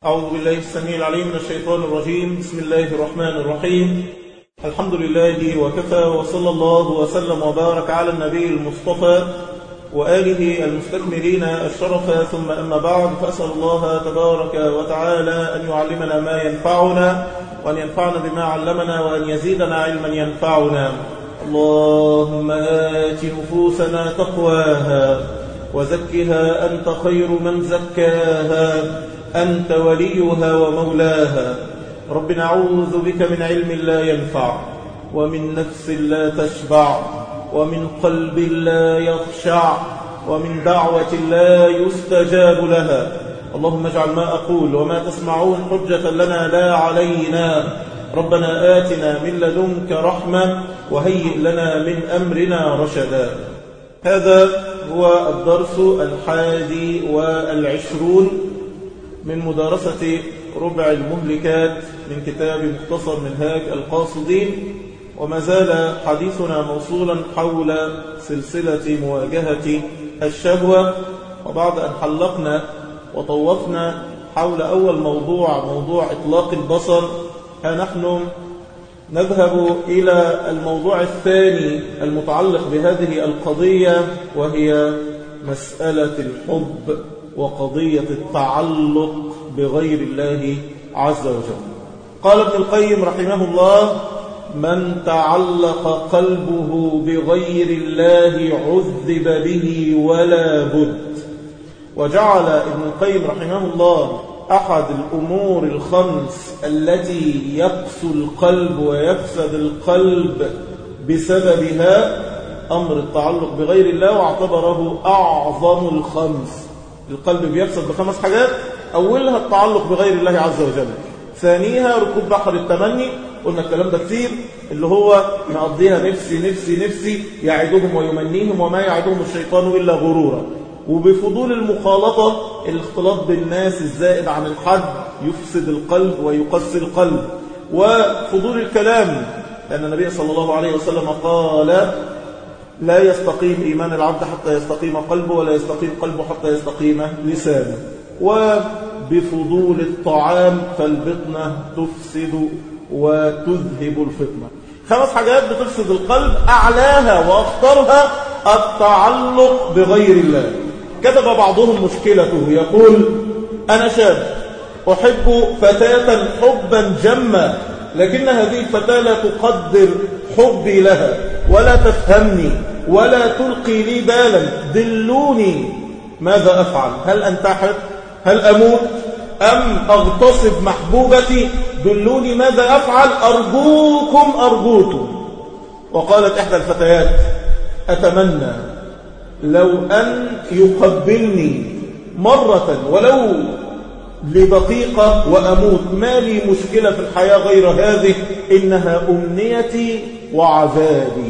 أعوذ بالله السميع العليم من الشيطان الرجيم بسم الله الرحمن الرحيم الحمد لله وكفى وصلى الله وسلم وبارك على النبي المصطفى وآله المستكملين الشرف ثم أما بعد فأسأل الله تبارك وتعالى أن يعلمنا ما ينفعنا وأن ينفعنا بما علمنا وأن يزيدنا علما ينفعنا اللهم آت نفوسنا تقواها وزكها أنت خير من زكاها أنت وليها ومولاها رب نعوذ بك من علم لا ينفع ومن نفس لا تشبع ومن قلب لا يخشع ومن دعوة لا يستجاب لها اللهم اجعل ما أقول وما تسمعون حجة لنا لا علينا ربنا آتنا من لدنك رحمة وهيئ لنا من أمرنا رشدا هذا هو الدرس الحادي والعشرون من مدارسة ربع المهلكات من كتاب مختصر منهاج القاصدين وما زال حديثنا موصولا حول سلسلة مواجهة الشهوة وبعد أن حلقنا وطوفنا حول أول موضوع موضوع إطلاق البصر ها نحن نذهب إلى الموضوع الثاني المتعلق بهذه القضية وهي مسألة الحب وقضية التعلق بغير الله عز وجل قال ابن القيم رحمه الله من تعلق قلبه بغير الله عذب به ولا بد وجعل ابن القيم رحمه الله أحد الأمور الخمس التي يقسو القلب ويفسد القلب بسببها أمر التعلق بغير الله واعتبره أعظم الخمس القلب بيفسد بخمس حاجات أولها التعلق بغير الله عز وجل ثانيها ركوب بحر التمني قلنا الكلام ده كتير اللي هو مقضيها نفسي نفسي نفسي يعدهم ويمنيهم وما يعدهم الشيطان إلا غرورا وبفضول المخالطة الاختلاط بالناس الزائد عن الحد يفسد القلب ويقسي القلب وفضول الكلام لأن النبي صلى الله عليه وسلم قال لا يستقيم إيمان العبد حتى يستقيم قلبه ولا يستقيم قلبه حتى يستقيم لسانه وبفضول الطعام فالبطنة تفسد وتذهب الفطنة خمس حاجات بتفسد القلب أعلاها وأخطرها التعلق بغير الله كتب بعضهم مشكلته يقول أنا شاب أحب فتاة حبا جما لكن هذه الفتاة لا تقدر حبي لها ولا تفهمني ولا تلقي لي بالا دلوني ماذا أفعل هل أنتحر هل أموت أم أغتصب محبوبتي دلوني ماذا أفعل أرجوكم أرجوكم وقالت إحدى الفتيات أتمنى لو أن يقبلني مرة ولو لدقيقة وأموت ما لي مشكلة في الحياة غير هذه إنها أمنيتي وعذابي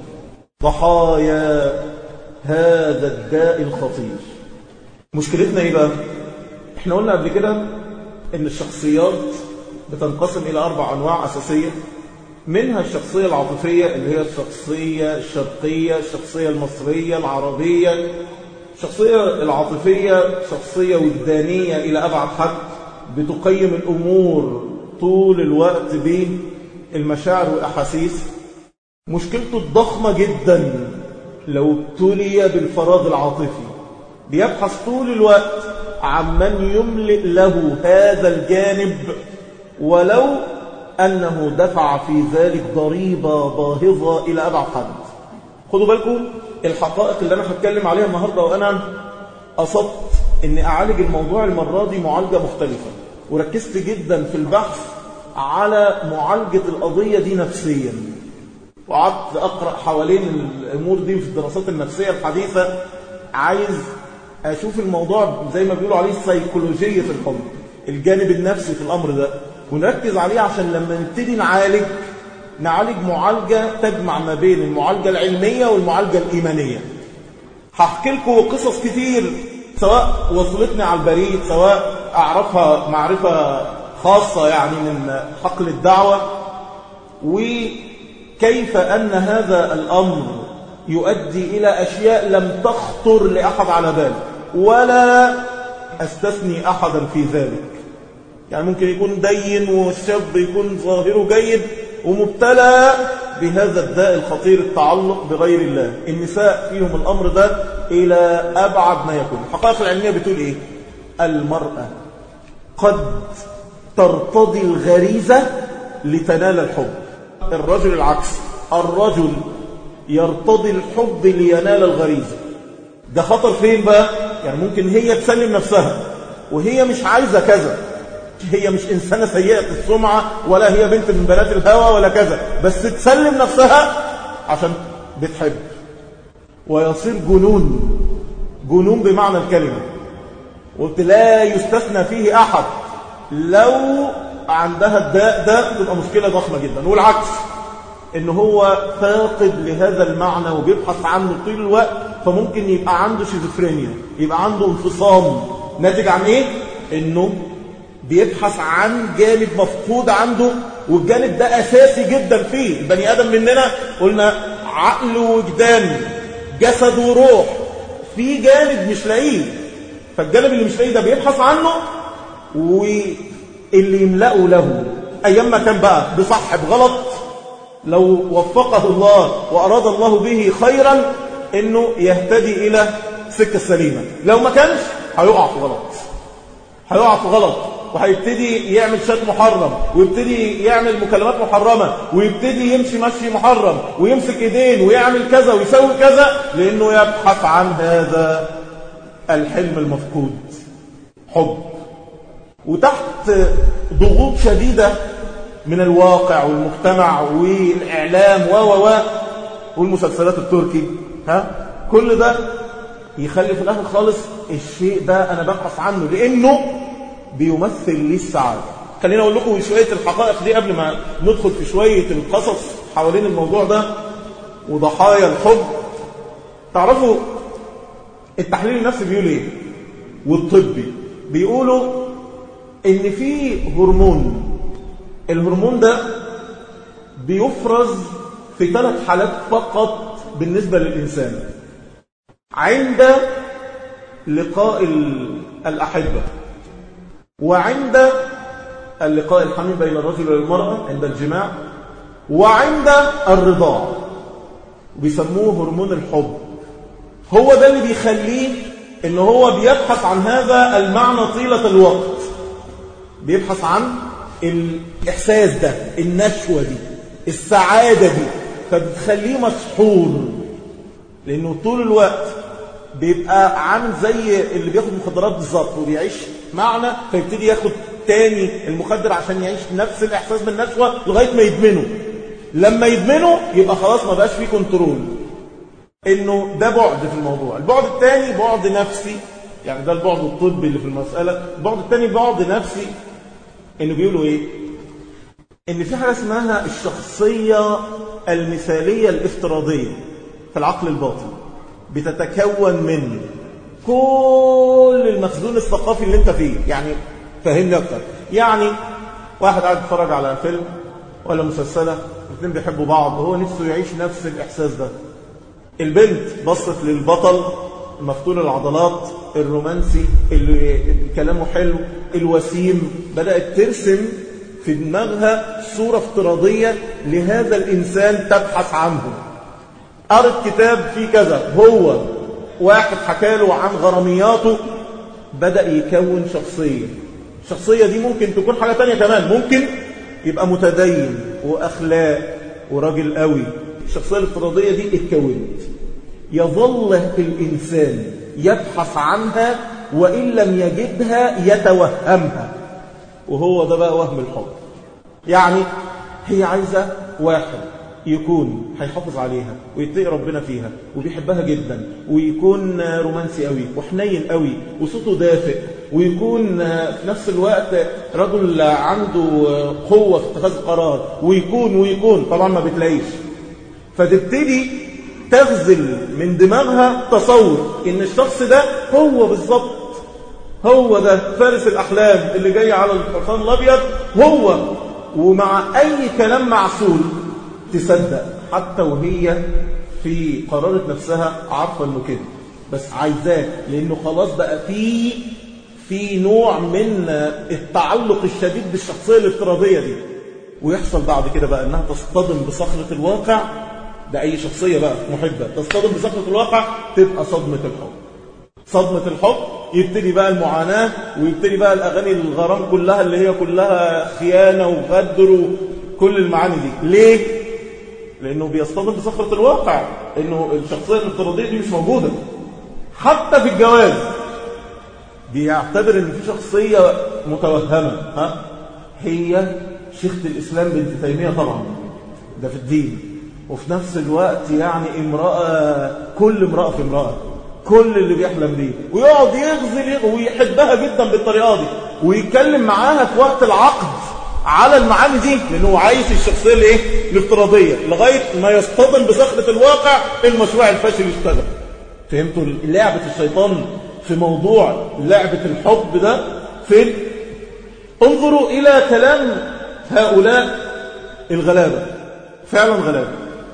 ضحايا هذا الداء الخطير مشكلتنا إيه بقى؟ احنا قلنا قبل كده إن الشخصيات بتنقسم إلى أربع أنواع أساسية منها الشخصية العاطفية اللي هي الشخصية الشرقية الشخصية المصرية العربية الشخصية العاطفية شخصية وجدانية إلى أبعد حد بتقيم الأمور طول الوقت بالمشاعر والأحاسيس مشكلته الضخمة جدا لو ابتلي بالفراغ العاطفي بيبحث طول الوقت عن من يملئ له هذا الجانب ولو أنه دفع في ذلك ضريبة باهظة إلى أبعد حد خدوا بالكم الحقائق اللي أنا هتكلم عليها النهاردة وأنا أصبت أني أعالج الموضوع المرة دي معالجة مختلفة وركزت جدا في البحث على معالجة القضية دي نفسيا وقعدت أقرأ حوالين الأمور دي في الدراسات النفسية الحديثة عايز أشوف الموضوع زي ما بيقولوا عليه سيكولوجية الحب الجانب النفسي في الأمر ده ونركز عليه عشان لما نبتدي نعالج نعالج معالجة تجمع ما بين المعالجة العلمية والمعالجة الإيمانية هحكي لكم قصص كتير سواء وصلتني على البريد سواء أعرفها معرفة خاصة يعني من حقل الدعوة وكيف أن هذا الأمر يؤدي إلى أشياء لم تخطر لأحد على باله ولا أستثني أحدا في ذلك يعني ممكن يكون دين والشاب يكون ظاهره جيد ومبتلى بهذا الداء الخطير التعلق بغير الله النساء فيهم الأمر ده إلى أبعد ما يكون الحقائق العلمية بتقول إيه المرأة قد ترتضي الغريزة لتنال الحب الرجل العكس الرجل يرتضي الحب لينال الغريزة ده خطر فين بقى يعني ممكن هي تسلم نفسها وهي مش عايزة كذا هي مش إنسانة سيئة السمعة ولا هي بنت من بنات الهوى ولا كذا بس تسلم نفسها عشان بتحب ويصير جنون جنون بمعنى الكلمة قلت لا يستثنى فيه أحد لو عندها الداء ده تبقى مشكلة ضخمة جدا والعكس ان هو فاقد لهذا المعنى وبيبحث عنه طول الوقت فممكن يبقى عنده شيزوفرينيا يبقى عنده انفصام ناتج عن ايه انه بيبحث عن جانب مفقود عنده والجانب ده اساسي جدا فيه البني ادم مننا قلنا عقل وجدان جسد وروح في جانب مش لاقيه فالجانب اللي مش لاقيه ده بيبحث عنه واللي يملأه له ايام ما كان بقى بصح بغلط لو وفقه الله وأراد الله به خيرا انه يهتدي الى سكة سليمة لو ما كانش هيقع في غلط هيقع في غلط وهيبتدي يعمل شات محرم ويبتدي يعمل مكالمات محرمة ويبتدي يمشي مشي محرم ويمسك ايدين ويعمل كذا ويسوي كذا لانه يبحث عن هذا الحلم المفقود حب وتحت ضغوط شديدة من الواقع والمجتمع والإعلام و و و والمسلسلات التركي ها كل ده يخلي في الآخر خالص الشيء ده أنا ببحث عنه لأنه بيمثل لي السعادة خلينا أقول لكم شوية الحقائق دي قبل ما ندخل في شوية القصص حوالين الموضوع ده وضحايا الحب تعرفوا التحليل النفسي بيقول ايه والطبي بيقولوا ان في هرمون الهرمون ده بيفرز في ثلاث حالات فقط بالنسبة للإنسان عند لقاء الأحبة وعند اللقاء الحميم بين الرجل والمرأة عند الجماع وعند الرضاع بيسموه هرمون الحب هو ده اللي بيخليه ان هو بيبحث عن هذا المعنى طيلة الوقت بيبحث عن الإحساس ده النشوة دي السعادة دي فبتخليه مسحور لأنه طول الوقت بيبقى عامل زي اللي بياخد مخدرات بالظبط وبيعيش معنا فيبتدي ياخد تاني المخدر عشان يعيش نفس الإحساس بالنشوة لغاية ما يدمنه لما يدمنه يبقى خلاص ما بقاش فيه كنترول انه ده بعد في الموضوع البعد الثاني بعد نفسي يعني ده البعد الطبي اللي في المسألة البعد الثاني بعد نفسي انه بيقولوا ايه ان في حاجة اسمها الشخصية المثالية الافتراضية في العقل الباطن بتتكون من كل المخزون الثقافي اللي انت فيه يعني فهمني اكتر يعني واحد قاعد يتفرج على فيلم ولا مسلسلة الاثنين بيحبوا بعض وهو نفسه يعيش نفس الاحساس ده البنت بصت للبطل مفتول العضلات الرومانسي اللي كلامه حلو الوسيم بدأت ترسم في دماغها صورة افتراضية لهذا الإنسان تبحث عنه قرأت كتاب فيه كذا هو واحد حكاله عن غرامياته بدأ يكون شخصية الشخصية دي ممكن تكون حاجة تانية كمان ممكن يبقى متدين وأخلاق وراجل قوي الشخصية الافتراضية دي اتكونت يظل الإنسان يبحث عنها وإن لم يجدها يتوهمها وهو ده بقى وهم الحب يعني هي عايزة واحد يكون هيحافظ عليها ويتقي ربنا فيها وبيحبها جدا ويكون رومانسي قوي وحنين قوي وصوته دافئ ويكون في نفس الوقت رجل عنده قوة في اتخاذ القرار ويكون ويكون طبعا ما بتلاقيش فتبتدي تغزل من دماغها تصور ان الشخص ده هو بالظبط هو ده فارس الأحلام اللي جاي على الحصان الأبيض هو ومع أي كلام معسول تصدق حتى وهي في قرارة نفسها عارفة انه كده بس عايزاه لانه خلاص بقى في في في نوع من التعلق الشديد بالشخصية الافتراضية دي ويحصل بعد كده بقى انها تصطدم بصخرة الواقع ده اي شخصية بقى محبة تصطدم بصخرة الواقع تبقى صدمة الحب صدمة الحب يبتدي بقى المعاناة ويبتدي بقى الأغاني الغرام كلها اللي هي كلها خيانة وغدر وكل المعاني دي ليه؟ لأنه بيصطدم بصخرة الواقع إنه الشخصية الافتراضية دي مش موجودة حتى في الجواز بيعتبر إن في شخصية متوهمة ها؟ هي شيخة الإسلام بنت تيمية طبعا ده في الدين وفي نفس الوقت يعني امرأة كل امرأة في امرأة كل اللي بيحلم بيه ويقعد يغزل ويحبها جدا بالطريقة دي ويتكلم معاها في وقت العقد على المعاني دي لأنه عايش الشخصية الايه الافتراضية لغاية ما يصطدم بصخرة الواقع المشروع الفاشل يشتغل فهمتوا لعبة الشيطان في موضوع لعبة الحب ده فين انظروا إلى كلام هؤلاء الغلابة فعلا غلابة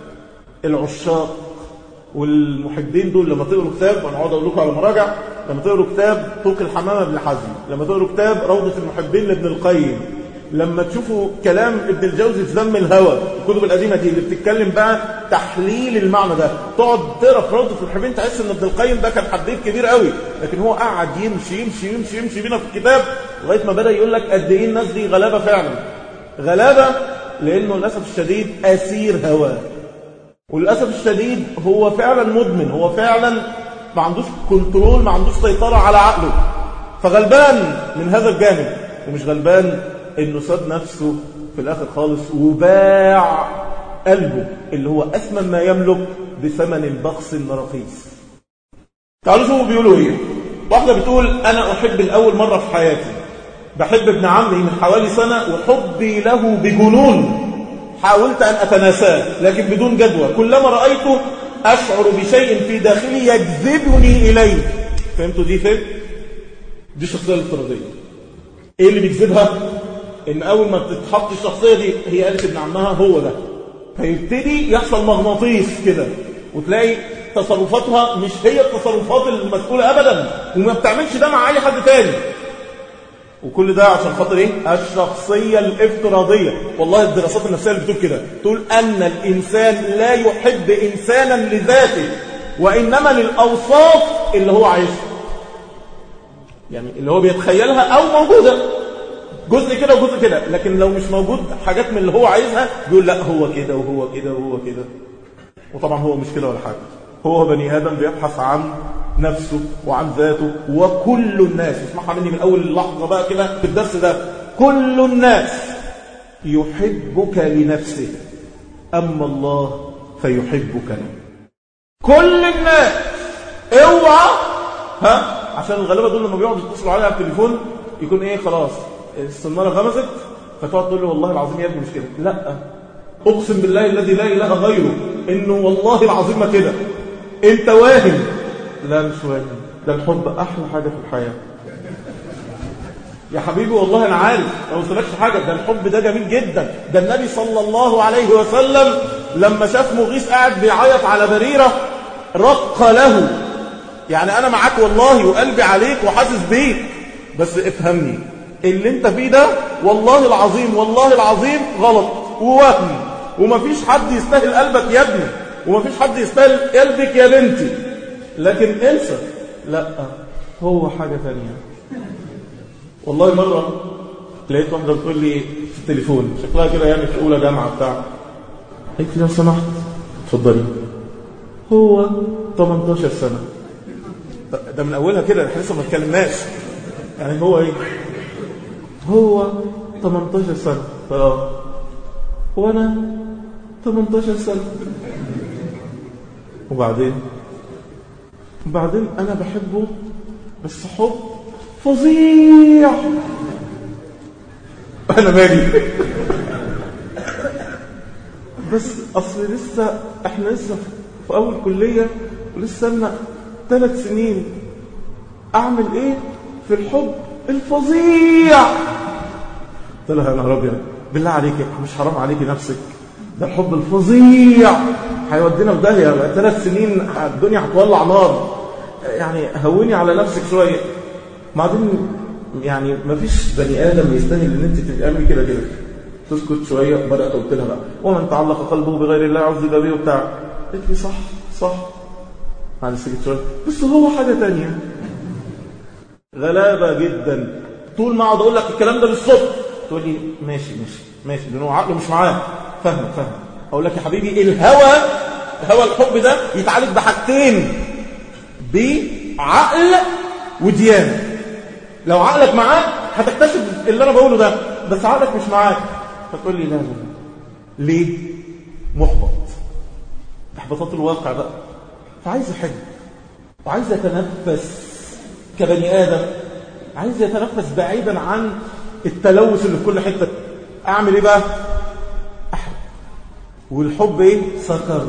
العشاق والمحبين دول لما تقروا كتاب وانا اقعد اقول لكم على مراجع لما تقروا كتاب طوق الحمامه ابن حزم لما تقروا كتاب روضه المحبين لابن القيم لما تشوفوا كلام ابن الجوزي في ذم الهوى الكتب القديمه دي اللي بتتكلم بقى تحليل المعنى ده تقعد تقرا في روضه المحبين تحس ان ابن القيم ده كان حديث كبير قوي لكن هو قعد يمشي يمشي يمشي يمشي بينا في الكتاب لغايه ما بدا يقول لك قد ايه الناس دي غلابه فعلا غلابه لانه للاسف الشديد اسير هواه وللأسف الشديد هو فعلا مدمن هو فعلا ما عندوش كنترول ما عندوش سيطرة على عقله فغلبان من هذا الجانب ومش غلبان انه ساب نفسه في الاخر خالص وباع قلبه اللي هو اثمن ما يملك بثمن بخس رخيص تعالوا شوفوا بيقولوا ايه واحدة بتقول انا احب الاول مرة في حياتي بحب ابن عمي من حوالي سنة وحبي له بجنون حاولت أن أتناساه لكن بدون جدوى كلما رأيته أشعر بشيء في داخلي يجذبني إليه فهمتوا دي فين؟ دي الشخصية الافتراضية إيه اللي بيجذبها؟ إن أول ما تتحط الشخصية دي هي قالت ابن عمها هو ده فيبتدي يحصل مغناطيس كده وتلاقي تصرفاتها مش هي التصرفات المسؤولة أبدا وما بتعملش ده مع أي حد تاني وكل ده عشان خاطر ايه الشخصية الافتراضية والله الدراسات النفسية اللي بتقول كده تقول ان الانسان لا يحب انسانا لذاته وانما للاوصاف اللي هو عايشها يعني اللي هو بيتخيلها او موجودة جزء كده وجزء كده لكن لو مش موجود حاجات من اللي هو عايزها بيقول لا هو كده وهو كده وهو كده وطبعا هو مش كده ولا حاجة هو بني آدم بيبحث عن نفسه وعن ذاته وكل الناس اسمعها مني من أول لحظة بقى كده في الدرس ده كل الناس يحبك لنفسه أما الله فيحبك له كل الناس اوعى ها عشان الغلابة دول لما بيقعدوا يتصلوا عليها على التليفون يكون ايه خلاص السنارة غمزت فتقعد تقول له والله العظيم يا ابني مش كده لا اقسم بالله الذي لا اله غيره انه والله العظيم ما كده انت واهم لا مش واهم ده الحب احلى حاجه في الحياه يا حبيبي والله انا عارف ما وصلكش حاجه ده الحب ده جميل جدا ده النبي صلى الله عليه وسلم لما شاف مغيث قاعد بيعيط على بريره رق له يعني انا معاك والله وقلبي عليك وحاسس بيك بس افهمني اللي انت فيه ده والله العظيم والله العظيم غلط ووهم ومفيش حد يستاهل قلبك يا ابني ومفيش حد يستاهل قلبك يا بنتي لكن انسى لا هو حاجة ثانية والله مرة لقيت واحدة بتقول لي في التليفون شكلها كده يعني في أولى جامعة بتاع قلت لي لو سمحت اتفضلي هو 18 سنة ده من أولها كده احنا لسه ما اتكلمناش يعني هو ايه هو 18 سنة فاه وانا 18 سنة وبعدين وبعدين انا بحبه بس حب فظيع انا مالي بس اصل لسه احنا لسه في اول كلية ولسه لنا ثلاث سنين اعمل ايه في الحب الفظيع قلت لها يا نهار ابيض بالله عليك مش حرام عليكي نفسك ده الحب الفظيع هيودينا في داهيه ثلاث سنين الدنيا هتولع نار يعني هوني على نفسك شويه بعدين يعني ما فيش بني ادم يستاهل ان انت تعملي كده كده تسكت شويه بدات قلت لها بقى ومن تعلق قلبه بغير الله عذب به وبتاع قلت لي صح صح معلش سكت شويه بس هو حاجه ثانيه غلابه جدا طول ما اقعد اقول لك الكلام ده بالصدق تقول لي ماشي ماشي ماشي لانه عقله مش معاه فاهم فاهم اقول لك يا حبيبي الهوى هوى الحب ده يتعالج بحاجتين بعقل وديانه لو عقلك معاك هتكتشف اللي انا بقوله ده بس عقلك مش معاك فتقول لي لا لا لا ليه محبط احباطات الواقع بقى فعايز يحب وعايز يتنفس كبني ادم عايز يتنفس بعيدا عن التلوث اللي في كل حته اعمل ايه بقى احب والحب ايه سكر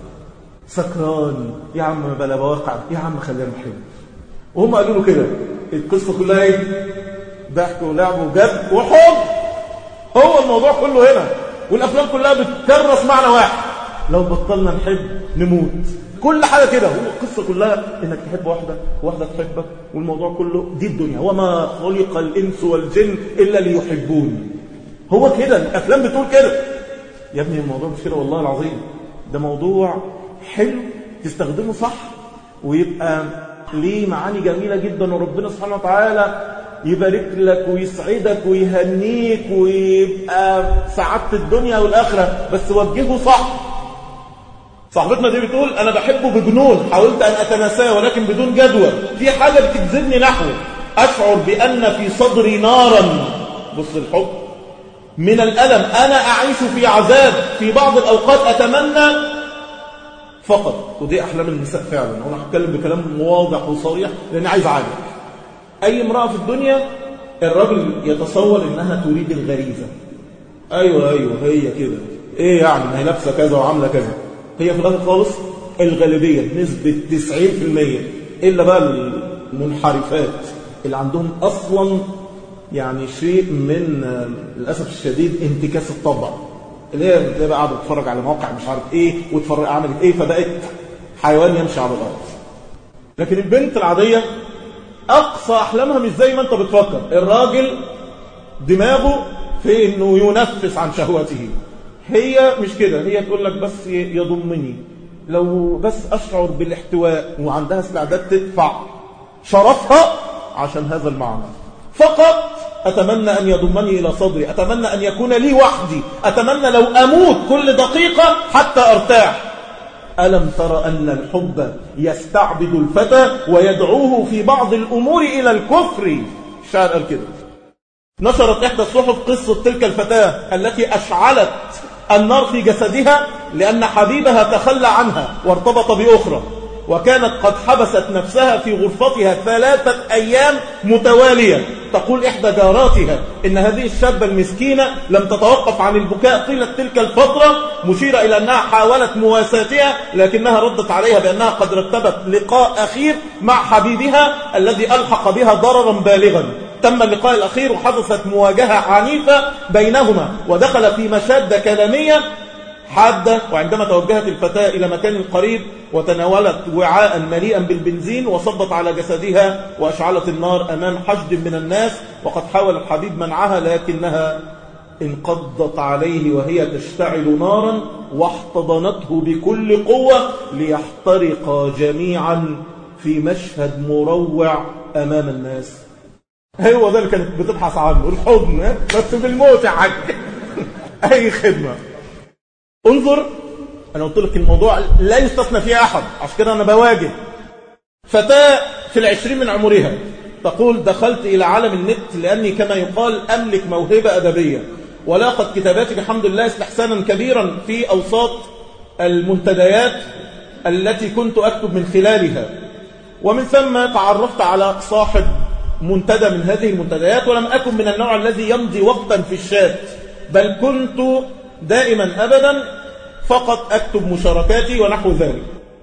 سكران يا عم بلا بواقع يا عم خلينا نحب وهم قالوا له كده القصه كلها ايه ضحك ولعب وجد وحب هو الموضوع كله هنا والافلام كلها بتكرس معنى واحد لو بطلنا نحب نموت كل حاجه كده هو القصه كلها انك تحب واحده واحده تحبك والموضوع كله دي الدنيا وما خلق الانس والجن الا ليحبون هو كده الافلام بتقول كده يا ابني الموضوع مش كده والله العظيم ده موضوع حلو تستخدمه صح ويبقى ليه معاني جميلة جدا وربنا سبحانه وتعالى يبارك لك ويسعدك ويهنيك ويبقى سعادة الدنيا والآخرة بس وجهه صح صاحبتنا دي بتقول أنا بحبه بجنون حاولت أن أتناساه ولكن بدون جدوى في حاجة بتجذبني نحوه أشعر بأن في صدري نارا بص الحب من الألم أنا أعيش في عذاب في بعض الأوقات أتمنى فقط ودي أحلام النساء فعلا وأنا هتكلم بكلام واضح وصريح لأني عايز أعالج أي امرأة في الدنيا الراجل يتصور إنها تريد الغريزة أيوة أيوة هي كده إيه يعني ما هي لابسة كذا وعاملة كذا هي في الآخر خالص الغالبية بنسبة 90% إلا بقى المنحرفات اللي عندهم أصلا يعني شيء من للأسف الشديد انتكاس الطبع اللي هي بتلاقي بقى قاعده تتفرج على موقع مش عارف ايه وتفرج عملت ايه فبقت حيوان يمشي على الارض لكن البنت العاديه اقصى احلامها مش زي ما انت بتفكر الراجل دماغه في انه ينفس عن شهوته هي مش كده هي تقول لك بس يضمني لو بس اشعر بالاحتواء وعندها استعداد تدفع شرفها عشان هذا المعنى فقط أتمنى أن يضمني إلى صدري أتمنى أن يكون لي وحدي أتمنى لو أموت كل دقيقة حتى أرتاح ألم تر أن الحب يستعبد الفتى ويدعوه في بعض الأمور إلى الكفر الشاعر قال كده نشرت إحدى الصحف قصة تلك الفتاة التي أشعلت النار في جسدها لأن حبيبها تخلى عنها وارتبط بأخرى وكانت قد حبست نفسها في غرفتها ثلاثة أيام متوالية تقول إحدى جاراتها إن هذه الشابة المسكينة لم تتوقف عن البكاء طيلة تلك الفترة مشيرة إلى أنها حاولت مواساتها لكنها ردت عليها بأنها قد رتبت لقاء أخير مع حبيبها الذي ألحق بها ضررا بالغا تم اللقاء الأخير وحدثت مواجهة عنيفة بينهما ودخل في مشادة كلامية حادة وعندما توجهت الفتاة إلى مكان قريب وتناولت وعاء مليئا بالبنزين وصبت على جسدها وأشعلت النار أمام حشد من الناس وقد حاول الحبيب منعها لكنها انقضت عليه وهي تشتعل نارا واحتضنته بكل قوة ليحترقا جميعا في مشهد مروع أمام الناس هو ده اللي كانت بتبحث عنه الحضن بس بالموت يا حاج أي خدمة انظر أنا قلت لك الموضوع لا يستثنى فيه أحد عشان كده أنا بواجه فتاة في العشرين من عمرها تقول دخلت إلى عالم النت لأني كما يقال أملك موهبة أدبية ولاقت كتاباتي بحمد الله استحسانا كبيرا في أوساط المنتديات التي كنت أكتب من خلالها ومن ثم تعرفت على صاحب منتدى من هذه المنتديات ولم أكن من النوع الذي يمضي وقتا في الشات بل كنت دائما أبدا فقط أكتب مشاركاتي ونحو ذلك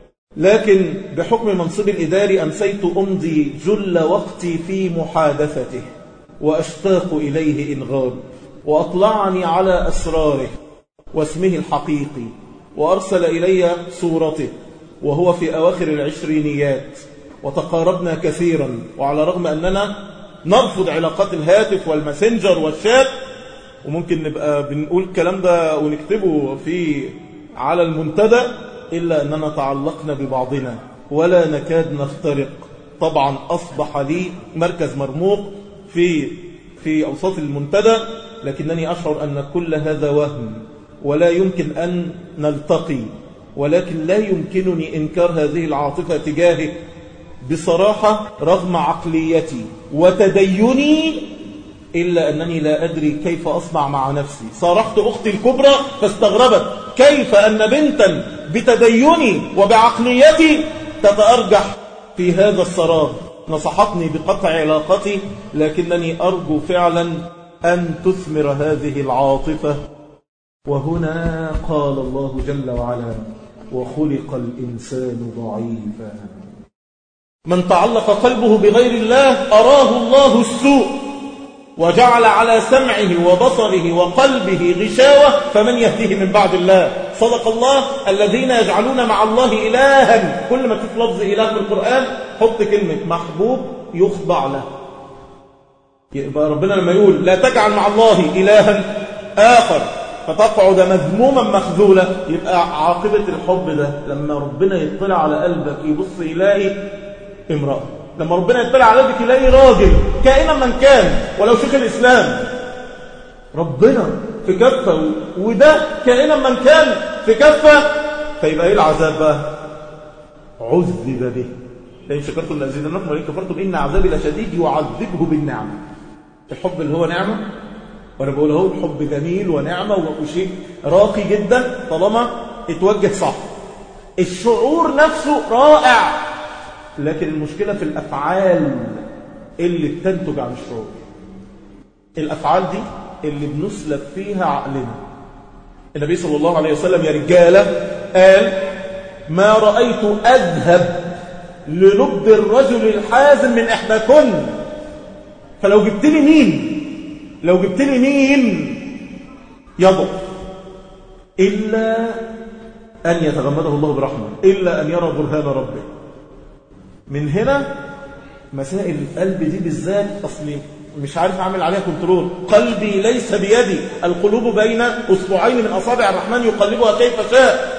لكن بحكم منصب الإداري أمسيت أمضي جل وقتي في محادثته وأشتاق إليه إن غاب وأطلعني على أسراره واسمه الحقيقي وأرسل إلي صورته وهو في أواخر العشرينيات وتقاربنا كثيرا وعلى رغم أننا نرفض علاقات الهاتف والماسنجر والشات وممكن نبقى بنقول الكلام ده ونكتبه في على المنتدى إلا أننا تعلقنا ببعضنا ولا نكاد نفترق طبعا أصبح لي مركز مرموق في في أوساط المنتدى لكنني أشعر أن كل هذا وهم ولا يمكن أن نلتقي ولكن لا يمكنني إنكار هذه العاطفة تجاهه بصراحة رغم عقليتي وتديني إلا أنني لا أدري كيف أصنع مع نفسي صارحت أختي الكبرى فاستغربت كيف أن بنتا بتديني وبعقليتي تتأرجح في هذا السراب نصحتني بقطع علاقتي لكنني أرجو فعلا أن تثمر هذه العاطفة وهنا قال الله جل وعلا وخلق الإنسان ضعيفا من تعلق قلبه بغير الله أراه الله السوء وجعل على سمعه وبصره وقلبه غشاوة فمن يهديه من بعد الله صدق الله الذين يجعلون مع الله إلها كل ما تشوف لفظ إله في القرآن حط كلمة محبوب يخضع له يبقى ربنا لما يقول لا تجعل مع الله إلها آخر فتقعد مذموما مخذولا يبقى عاقبة الحب ده لما ربنا يطلع على قلبك يبص يلاقي امرأة لما ربنا يطلع على قلبك يلاقي راجل كائنا من كان ولو شيخ الإسلام ربنا في كفة وده كائنا من كان في كفة فيبقى ايه العذاب بقى عذب به لئن شكرتم لأزيدنكم ولئن كفرتم إن عذابي لشديد يعذبه بالنعمة الحب اللي هو نعمة وأنا بقول اهو الحب جميل ونعمة وشيء راقي جدا طالما اتوجه صح الشعور نفسه رائع لكن المشكلة في الأفعال اللي بتنتج عن الشعور الأفعال دي اللي بنسلب فيها عقلنا النبي صلى الله عليه وسلم يا رجالة قال ما رأيت أذهب للب الرجل الحازم من إحداكن فلو جبت لي مين لو جبت لي مين يضع إلا أن يتغمده الله برحمة إلا أن يرى برهان ربه من هنا مسائل القلب دي بالذات أصلي مش عارف أعمل عليها كنترول قلبي ليس بيدي القلوب بين أصبعين من أصابع الرحمن يقلبها كيف شاء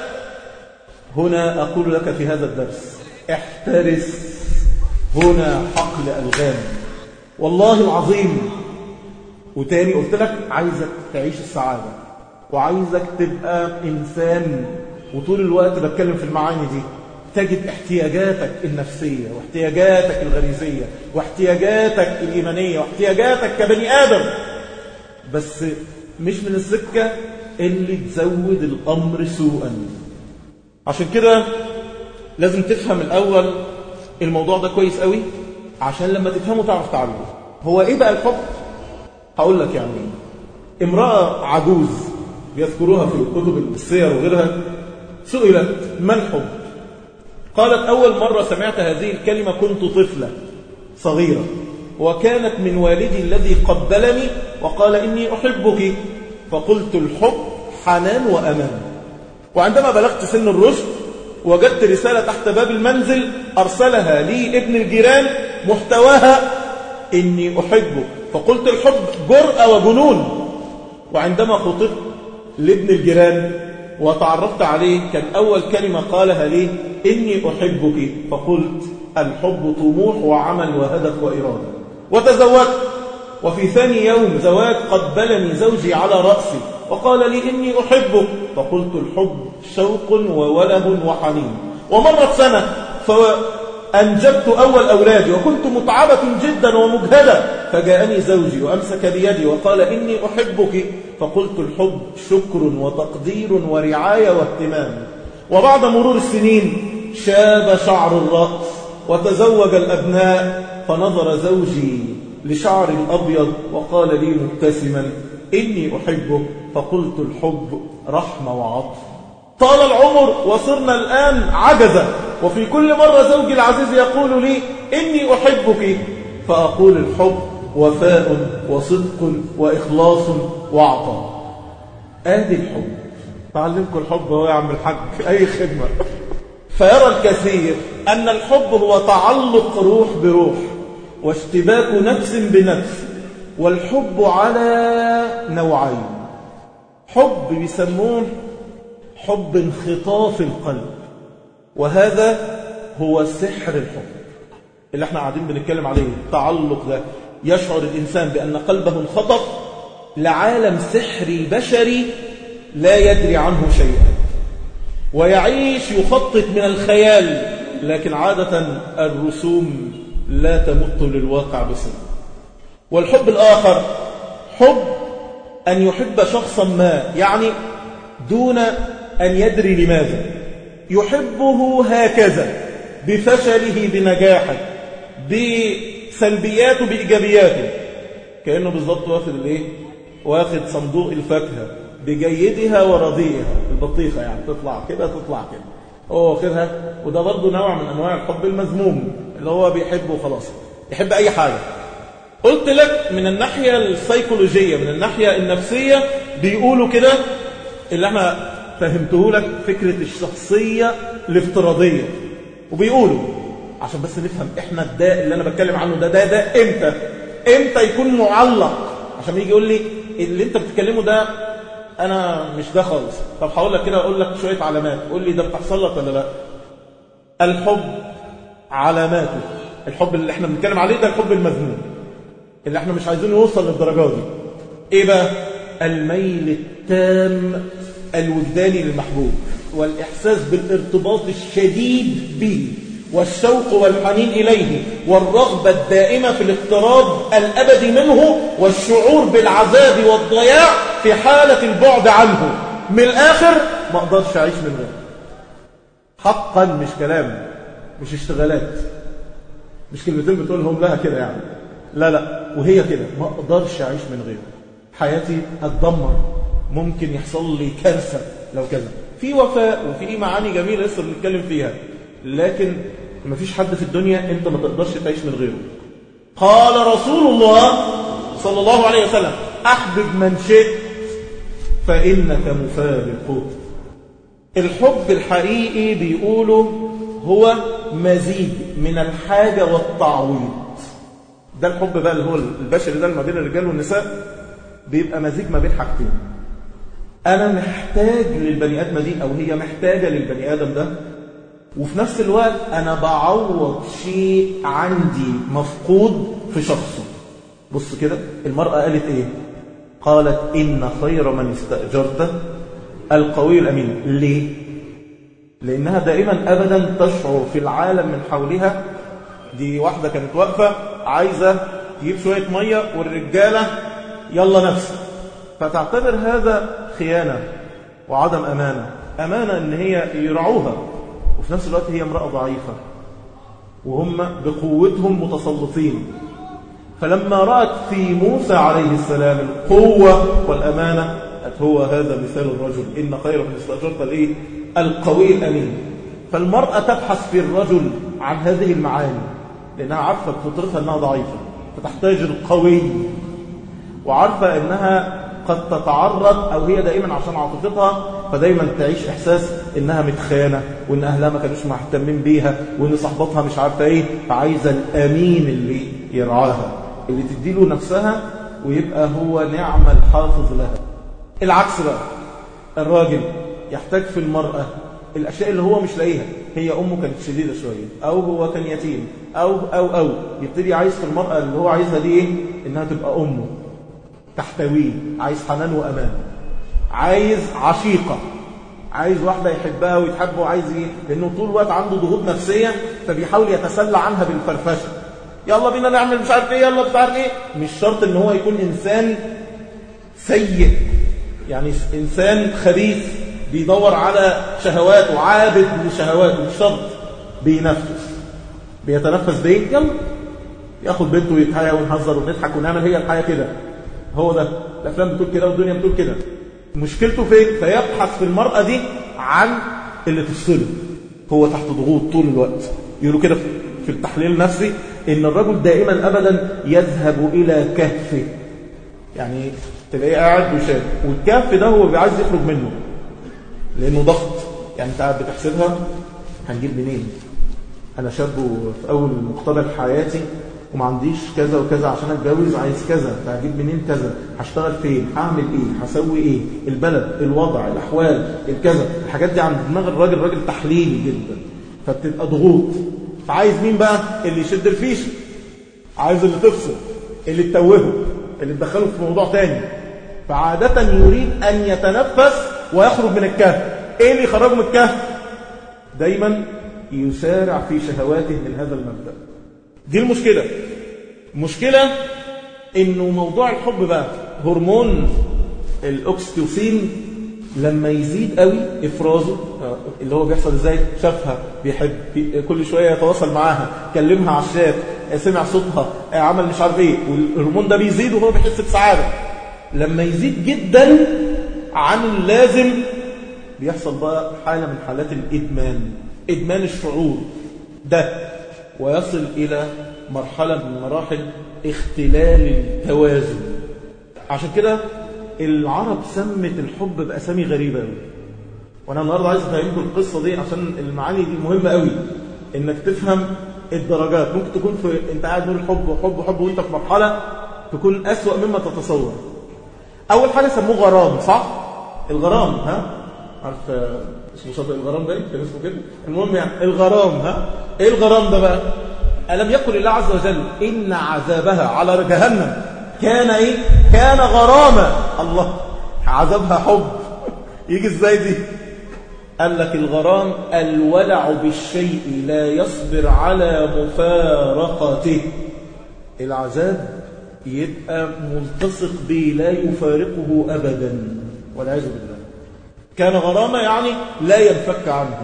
هنا أقول لك في هذا الدرس احترس هنا حقل ألغام والله العظيم وتاني قلت لك عايزك تعيش السعادة وعايزك تبقى إنسان وطول الوقت بتكلم في المعاني دي تجد احتياجاتك النفسية واحتياجاتك الغريزية واحتياجاتك الإيمانية واحتياجاتك كبني آدم بس مش من السكة اللي تزود الأمر سوءا عشان كده لازم تفهم الأول الموضوع ده كويس قوي عشان لما تفهمه تعرف تعالجه هو ايه بقى الحب هقول لك يعني ايه امرأة عجوز بيذكروها في كتب السير وغيرها سئلت ما الحب قالت أول مرة سمعت هذه الكلمة كنت طفلة صغيرة وكانت من والدي الذي قبلني وقال إني أحبك فقلت الحب حنان وأمان وعندما بلغت سن الرشد وجدت رسالة تحت باب المنزل أرسلها لي ابن الجيران محتواها إني أحبك فقلت الحب جرأة وجنون وعندما خطبت لابن الجيران وتعرفت عليه كان أول كلمة قالها لي إني أحبك فقلت الحب طموح وعمل وهدف وإرادة وتزوجت وفي ثاني يوم زواج قبلني زوجي على رأسي وقال لي إني أحبك فقلت الحب شوق ووله وحنين ومرت سنة فأنجبت أول أولادي وكنت متعبة جدا ومجهدة فجاءني زوجي وأمسك بيدي وقال إني أحبك فقلت الحب شكر وتقدير ورعاية واهتمام وبعد مرور السنين شاب شعر الرأس وتزوج الأبناء فنظر زوجي لشعر الأبيض وقال لي مبتسما إني أحبك فقلت الحب رحمة وعطف طال العمر وصرنا الآن عجزة وفي كل مرة زوجي العزيز يقول لي إني أحبك فأقول الحب وفاء وصدق وإخلاص وعطاء آدي الحب تعلمكم الحب هو يا عم الحاج أي خدمة فيرى الكثير أن الحب هو تعلق روح بروح واشتباك نفس بنفس والحب على نوعين حب بيسموه حب انخطاف القلب وهذا هو سحر الحب اللي احنا قاعدين بنتكلم عليه التعلق ده يشعر الإنسان بأن قلبه انخطف لعالم سحري بشري لا يدري عنه شيئا ويعيش يخطط من الخيال لكن عادة الرسوم لا تمت للواقع بصلة والحب الآخر حب أن يحب شخصا ما يعني دون أن يدري لماذا يحبه هكذا بفشله بنجاحه بسلبياته بإيجابياته كأنه بالضبط واخد الايه واخد صندوق الفاكهة بجيدها ورديئها البطيخة يعني تطلع كده تطلع كده هو واخدها وده برضه نوع من أنواع الحب المذموم اللي هو بيحبه خلاص يحب أي حاجة قلت لك من الناحية السيكولوجية من الناحية النفسية بيقولوا كده اللي احنا فهمته لك فكرة الشخصية الافتراضية وبيقولوا عشان بس نفهم احنا الداء اللي انا بتكلم عنه ده ده ده امتى امتى يكون معلق عشان يجي يقول لي اللي انت بتتكلمه ده انا مش ده خالص طب هقول لك كده اقول لك شويه علامات قول لي ده بتحصل لك ولا لا الحب علاماته الحب اللي احنا بنتكلم عليه ده الحب المذموم اللي احنا مش عايزين نوصل للدرجه دي ايه بقى الميل التام الوجداني للمحبوب والإحساس بالارتباط الشديد به والشوق والحنين إليه والرغبة الدائمة في الاقتراب الأبدي منه والشعور بالعذاب والضياع في حالة البعد عنه من الآخر ما أقدرش أعيش من غيره حقا مش كلام مش اشتغالات مش كلمتين بتقولهم لها كده يعني لا لا وهي كده ما أقدرش أعيش من غيره حياتي هتدمر ممكن يحصل لي كارثة لو كذا في وفاء وفي معاني جميلة لسه بنتكلم فيها لكن ما فيش حد في الدنيا انت ما تقدرش تعيش من غيره قال رسول الله صلى الله عليه وسلم احبب من شئت فانك مفارق الحب الحقيقي بيقولوا هو مزيج من الحاجة والتعويض ده الحب بقى اللي هو البشري ده ما بين الرجال والنساء بيبقى مزيج ما بين حاجتين أنا محتاج للبني آدم دي أو هي محتاجة للبني آدم ده وفي نفس الوقت أنا بعوض شيء عندي مفقود في شخصه بص كده المرأة قالت إيه قالت إن خير من استأجرته القوي الأمين ليه لأنها دائما أبدا تشعر في العالم من حولها دي واحدة كانت واقفة عايزة تجيب شوية مية والرجالة يلا نفسك فتعتبر هذا خيانة وعدم أمانة أمانة أن هي يرعوها وفي نفس الوقت هي امرأة ضعيفة وهم بقوتهم متسلطين فلما رأت في موسى عليه السلام القوة والأمانة هو هذا مثال الرجل إن خير من استأجرت الإيه؟ القوي الأمين فالمرأة تبحث في الرجل عن هذه المعاني لأنها عارفة بفطرتها أنها ضعيفة فتحتاج القوي وعارفة أنها قد تتعرض أو هي دائما عشان عاطفتها فدايما تعيش إحساس إنها متخانة وإن أهلها ما كانوش مهتمين بيها وإن صحباتها مش عارفة إيه فعايزة الأمين اللي يرعاها اللي تديله نفسها ويبقى هو نعم الحافظ لها العكس بقى الراجل يحتاج في المرأة الأشياء اللي هو مش لاقيها هي أمه كانت شديدة شوية أو هو كان يتيم أو أو أو يبتدي عايز في المرأة اللي هو عايزها دي إيه إنها تبقى أمه تحتويه عايز حنان وأمان عايز عشيقة عايز واحدة يحبها ويتحب وعايز ايه لأنه طول الوقت عنده ضغوط نفسية فبيحاول يتسلى عنها بالفرفشة يلا بينا نعمل مش عارف ايه يلا مش عارف ايه مش شرط ان هو يكون إنسان سيء يعني إنسان خبيث بيدور على شهوات وعابد لشهواته مش شرط بينفس بيتنفس بيه يلا ياخد بنته ويتحيا ونهزر ونضحك ونعمل هي الحياة كده هو ده الافلام بتقول كده والدنيا بتقول كده مشكلته فين فيبحث في المرأة دي عن اللي تفصله هو تحت ضغوط طول الوقت يقولوا كده في التحليل النفسي ان الرجل دائما ابدا يذهب الى كهفه يعني تلاقيه قاعد وشاب والكهف ده هو عايز يخرج منه لانه ضغط يعني انت قاعد بتحسبها هنجيب منين انا شاب في اول مقتبل حياتي وما عنديش كذا وكذا عشان اتجوز عايز كذا فهجيب منين كذا هشتغل فين هعمل ايه هسوي ايه البلد الوضع الاحوال الكذا الحاجات دي عند دماغ الراجل راجل تحليلي جدا فبتبقى ضغوط فعايز مين بقى اللي يشد الفيشه عايز اللي تفصل اللي تتوهه اللي تدخله في موضوع تاني فعادة يريد أن يتنفس ويخرج من الكهف إيه اللي يخرجه من الكهف دايما يسارع في شهواته من هذا المبدأ دي المشكلة المشكلة انه موضوع الحب بقى هرمون الاكستوسين لما يزيد قوي افرازه اللي هو بيحصل ازاي شافها بيحب كل شويه يتواصل معاها كلمها على الشات سمع صوتها عمل مش عارف ايه والهرمون ده بيزيد وهو بيحس بسعاده لما يزيد جدا عن اللازم بيحصل بقى حاله من حالات الادمان ادمان الشعور ده ويصل الى مرحله من مراحل اختلال التوازن عشان كده العرب سمت الحب بأسامي غريبة قوي وانا النهارده عايز افهمكم القصه دي عشان المعاني دي مهمه قوي انك تفهم الدرجات ممكن تكون في انت قاعد تقول حب حب حب وانت في مرحله تكون اسوأ مما تتصور اول حاجه سموه غرام صح الغرام ها عارف اسمه صدق الغرام ده كان اسمه كده المهم يعني الغرام ها ايه الغرام ده بقى الم يقل الله عز وجل ان عذابها على جهنم كان ايه كان غراما الله عذابها حب يجي ازاي دي قال لك الغرام الولع بالشيء لا يصبر على مفارقته العذاب يبقى ملتصق به لا يفارقه ابدا والعياذ بالله كان غرامه يعني لا ينفك عنه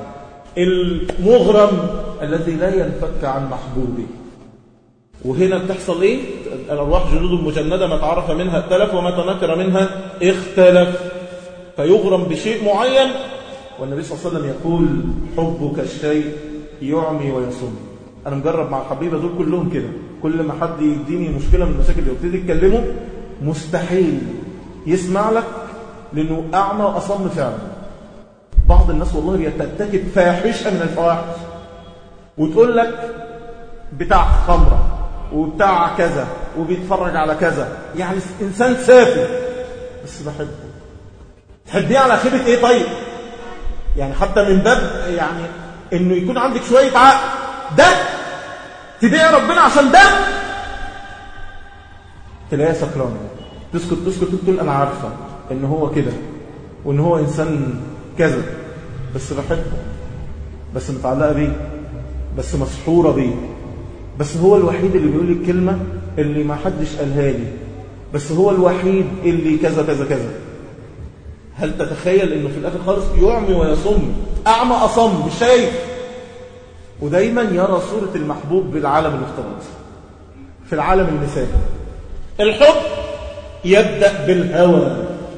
المغرم الذي لا ينفك عن محبوبه وهنا بتحصل ايه الارواح جلود مجنده ما تعرف منها ائتلف وما تنكر منها اختلف فيغرم بشيء معين والنبي صلى الله عليه وسلم يقول حبك الشيء يعمي ويصم انا مجرب مع الحبيبه دول كلهم كده كل ما حد يديني مشكله من المشاكل اللي ابتدي اتكلمه مستحيل يسمع لك لانه اعمى واصم فعلا بعض الناس والله بيترتكب فاحشه من الفواحش وتقول لك بتاع خمره وبتاع كذا وبيتفرج على كذا يعني انسان سافل بس بحبه تحبيه على خيبه ايه طيب يعني حتى من باب يعني انه يكون عندك شويه عقل ده تدعي ربنا عشان ده تلاقيها سكرانه تسكت تسكت تقول انا عارفه ان هو كده وان هو انسان كذا بس بحبه بس متعلقه بيه بس مسحوره بيه بس هو الوحيد اللي بيقول لي الكلمه اللي ما حدش قالها لي بس هو الوحيد اللي كذا كذا كذا هل تتخيل انه في الاخر خالص يعمي ويصم اعمى اصم مش شايف ودايما يرى صورة المحبوب بالعالم الافتراضي في العالم المثالي الحب يبدأ بالهوى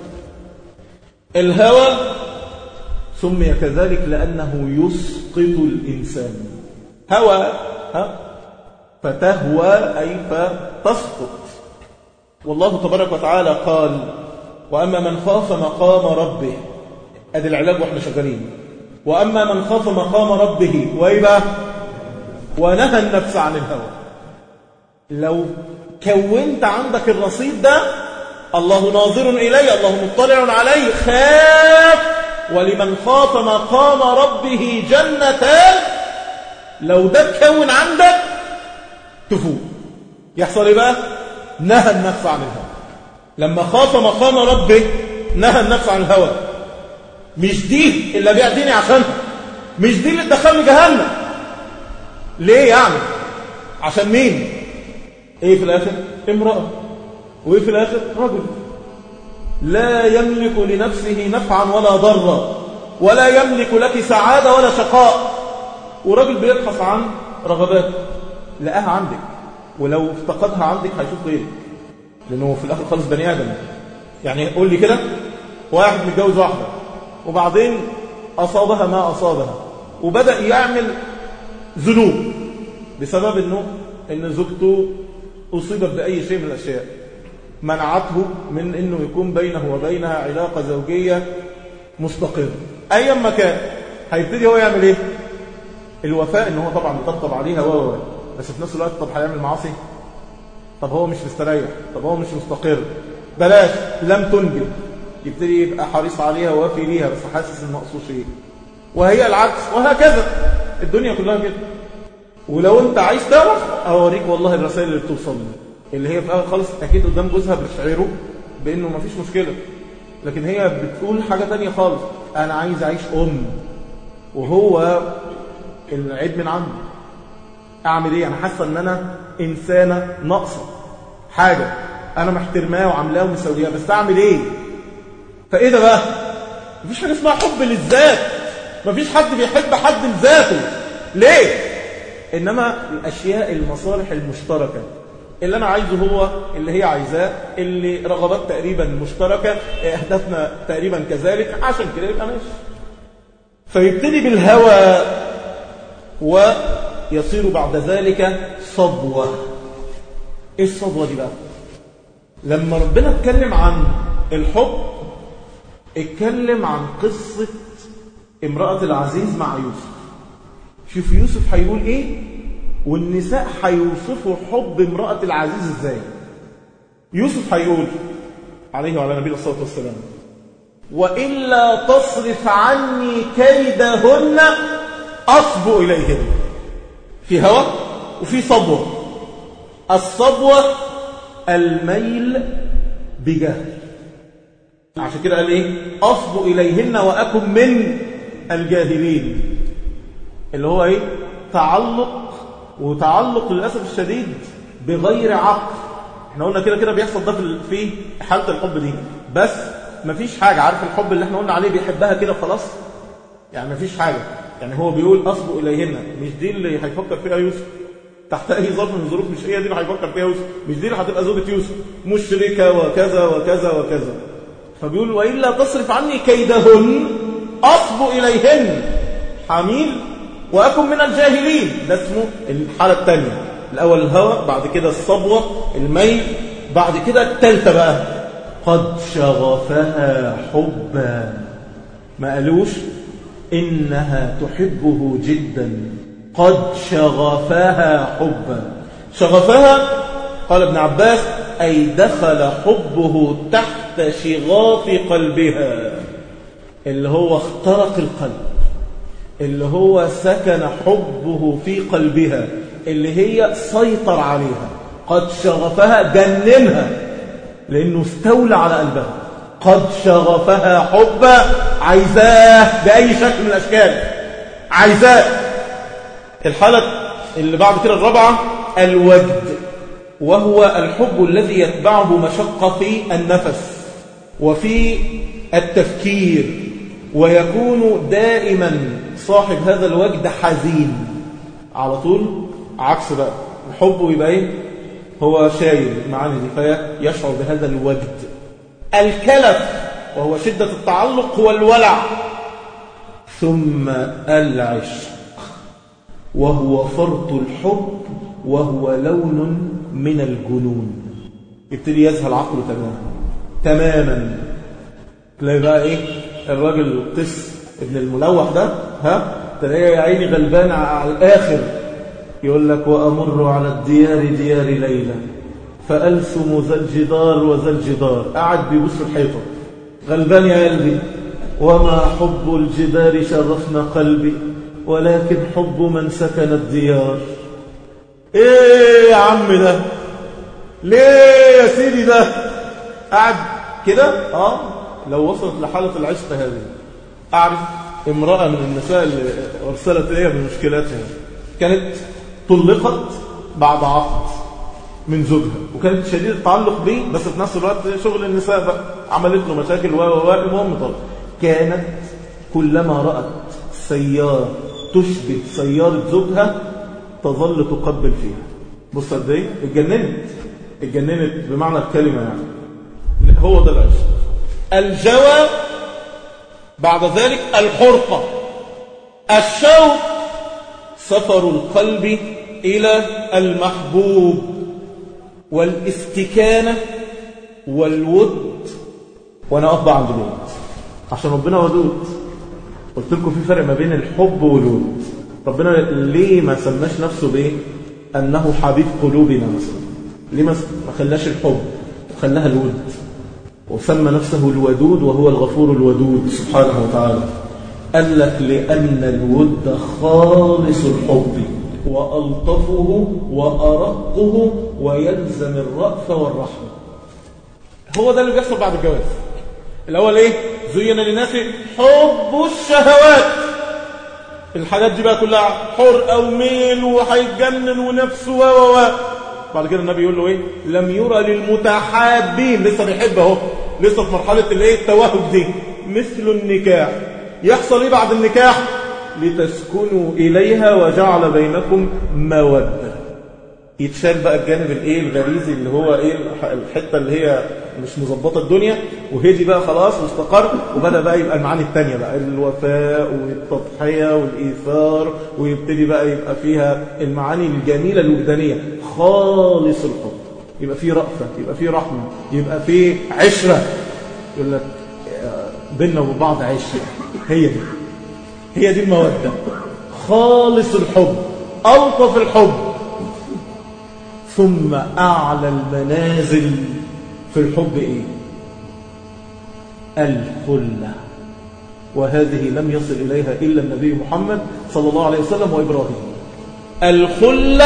الهوى سمي كذلك لأنه يسقط الإنسان هوى ها فتهوى أي فتسقط والله تبارك وتعالى قال وأما من خاف مقام ربه أدي العلاج وإحنا شغالين وأما من خاف مقام ربه وإيه ونهى النفس عن الهوى لو كونت عندك الرصيد ده الله ناظر إلي الله مطلع علي خاف ولمن خاف مقام ربه جنتان لو ده تكون عندك تفوق يحصل ايه بقى نهى النفس عن الهوى لما خاف مقام ربه نهى النفس عن الهوى مش دي اللي بيعديني عشانها مش دي اللي تدخلني جهنم ليه يعني عشان مين ايه في الاخر امرأة وايه في الاخر رجل لا يملك لنفسه نفعا ولا ضرا ولا يملك لك سعادة ولا شقاء ورجل بيبحث عن رغبات لقاها عندك ولو افتقدها عندك هيشوف غيرك لانه في الاخر خالص بني ادم يعني قول لي كده واحد متجوز واحده وبعدين أصابها ما أصابها وبدأ يعمل ذنوب بسبب أنه أن زوجته أصيبت بأي شيء من الأشياء منعته من أنه يكون بينه وبينها علاقة زوجية مستقرة أيا ما كان هيبتدي هو يعمل إيه الوفاء أنه هو طبعا بيطبطب عليها و بس في نفس الوقت طب هيعمل معاصي طب هو مش مستريح طب هو مش مستقر بلاش لم تنجب يبتدي يبقى حريص عليها ووافي ليها بس حاسس ان ناقصه شيء وهي العكس وهكذا الدنيا كلها كده ولو انت عايز تعرف اوريك والله الرسائل اللي بتوصل لي اللي هي في الاخر خالص اكيد قدام جوزها بتشعره بانه مفيش مشكله لكن هي بتقول حاجه تانية خالص انا عايز اعيش ام وهو العيب من عندي اعمل ايه انا حاسه ان انا انسانه ناقصه حاجه انا محترماه وعاملاه ومسوياه بس اعمل ايه فايه ده بقى مفيش حاجه اسمها حب للذات مفيش حد بيحب حد لذاته ليه انما الاشياء المصالح المشتركه اللي انا عايزه هو اللي هي عايزاه اللي رغبات تقريبا مشتركه اهدافنا تقريبا كذلك عشان كده يبقى ماشي فيبتدي بالهوى ويصير بعد ذلك صبوه ايه الصبوه دي بقى لما ربنا اتكلم عن الحب اتكلم عن قصة امرأة العزيز مع يوسف شوف يوسف هيقول ايه والنساء هيوصفوا حب امرأة العزيز ازاي يوسف هيقول عليه وعلى نبينا الصلاة والسلام وإلا تصرف عني كيدهن أصب إليهن في هوى وفي صبوة الصبوة الميل بجهل عشان كده قال ايه اصب اليهن واكن من الجاهلين اللي هو ايه تعلق وتعلق للاسف الشديد بغير عقل احنا قلنا كده كده بيحصل ده في حاله الحب دي بس مفيش حاجه عارف الحب اللي احنا قلنا عليه بيحبها كده خلاص يعني مفيش حاجه يعني هو بيقول اصب اليهن مش دي اللي هيفكر فيها يوسف تحت اي ظرف من الظروف مش هي دي اللي هيفكر فيها يوسف مش دي اللي هتبقى زوجة يوسف مشركة وكذا وكذا وكذا فبيقول وإلا تصرف عني كيدهن أصب إليهن حميل وأكن من الجاهلين ده اسمه الحالة الثانية الأول الهوى بعد كده الصبوة الميل بعد كده الثالثة بقى قد شغفها حبا ما قالوش إنها تحبه جدا قد شغفها حبا شغفها قال ابن عباس أي دخل حبه تحت شغاف قلبها اللي هو اخترق القلب اللي هو سكن حبه في قلبها اللي هي سيطر عليها قد شغفها جننها لأنه استولى على قلبها قد شغفها حبا عايزاه بأي شكل من الأشكال عايزاه الحالة اللي بعد كده الرابعة الوجد وهو الحب الذي يتبعه مشقة في النفس وفي التفكير ويكون دائما صاحب هذا الوجد حزين على طول عكس بقى الحب يبقى ايه هو شايل المعاني دي فيشعر بهذا الوجد الكلف وهو شدة التعلق هو الولع ثم العشق وهو فرط الحب وهو لون من الجنون يبتدي يذهل عقله تماما تماما تلاقي بقى ايه الراجل قس ابن الملوح ده ها تلاقيه يا عيني غلبان على الاخر يقول لك وامر على الديار ديار ليلى فالسم ذا الجدار وذا الجدار قاعد بيبص في الحيطه غلبان يا قلبي وما حب الجدار شرفنا قلبي ولكن حب من سكن الديار ايه يا عم ده ليه يا سيدي ده قاعد كده اه لو وصلت لحالة العشق هذه اعرف امرأة من النساء اللي ارسلت لي بمشكلاتها كانت طلقت بعد عقد من زوجها وكانت شديدة التعلق بيه بس في نفس الوقت شغل النساء بقى عملت له مشاكل و و المهم طلق كانت كلما رأت سيارة تشبه سيارة زوجها تظل تقبل فيها بص قد ايه اتجننت اتجننت بمعنى الكلمة يعني هو ده العشق الجوى بعد ذلك الحرقة الشوق سفر القلب إلى المحبوب والاستكانة والود وأنا أطبع عند الود عشان ربنا ودود قلت لكم في فرق ما بين الحب والود ربنا ليه ما سماش نفسه بايه انه حبيب قلوبنا مثلا ليه ما خلاش الحب وخلاها الود وسمى نفسه الودود وهو الغفور الودود سبحانه وتعالى قال لك لأن الود خالص الحب وألطفه وأرقه ويلزم الرأف والرحمة هو ده اللي بيحصل بعد الجواز الأول إيه؟ زين للناس حب الشهوات الحاجات دي بقى كلها حرقة وميل وهيتجنن ونفسه و و و بعد كده النبي يقول له ايه لم يرى للمتحابين لسه بيحب اهو لسه في مرحله الايه التوهج دي مثل النكاح يحصل ايه بعد النكاح لتسكنوا اليها وجعل بينكم موده يتشال بقى الجانب الايه الغريزي اللي هو ايه الحته اللي هي مش مظبطه الدنيا وهدي بقى خلاص واستقر وبدا بقى يبقى المعاني الثانيه بقى الوفاء والتضحيه والايثار ويبتدي بقى يبقى فيها المعاني الجميله الوجدانيه خالص الحب يبقى فيه رأفه يبقى فيه رحمه يبقى فيه عشره يقول لك بيننا وبين بعض عشره هي دي هي دي الموده خالص الحب الطف الحب ثم أعلى المنازل في الحب إيه الخلة وهذه لم يصل إليها إلا النبي محمد صلى الله عليه وسلم وإبراهيم الخلة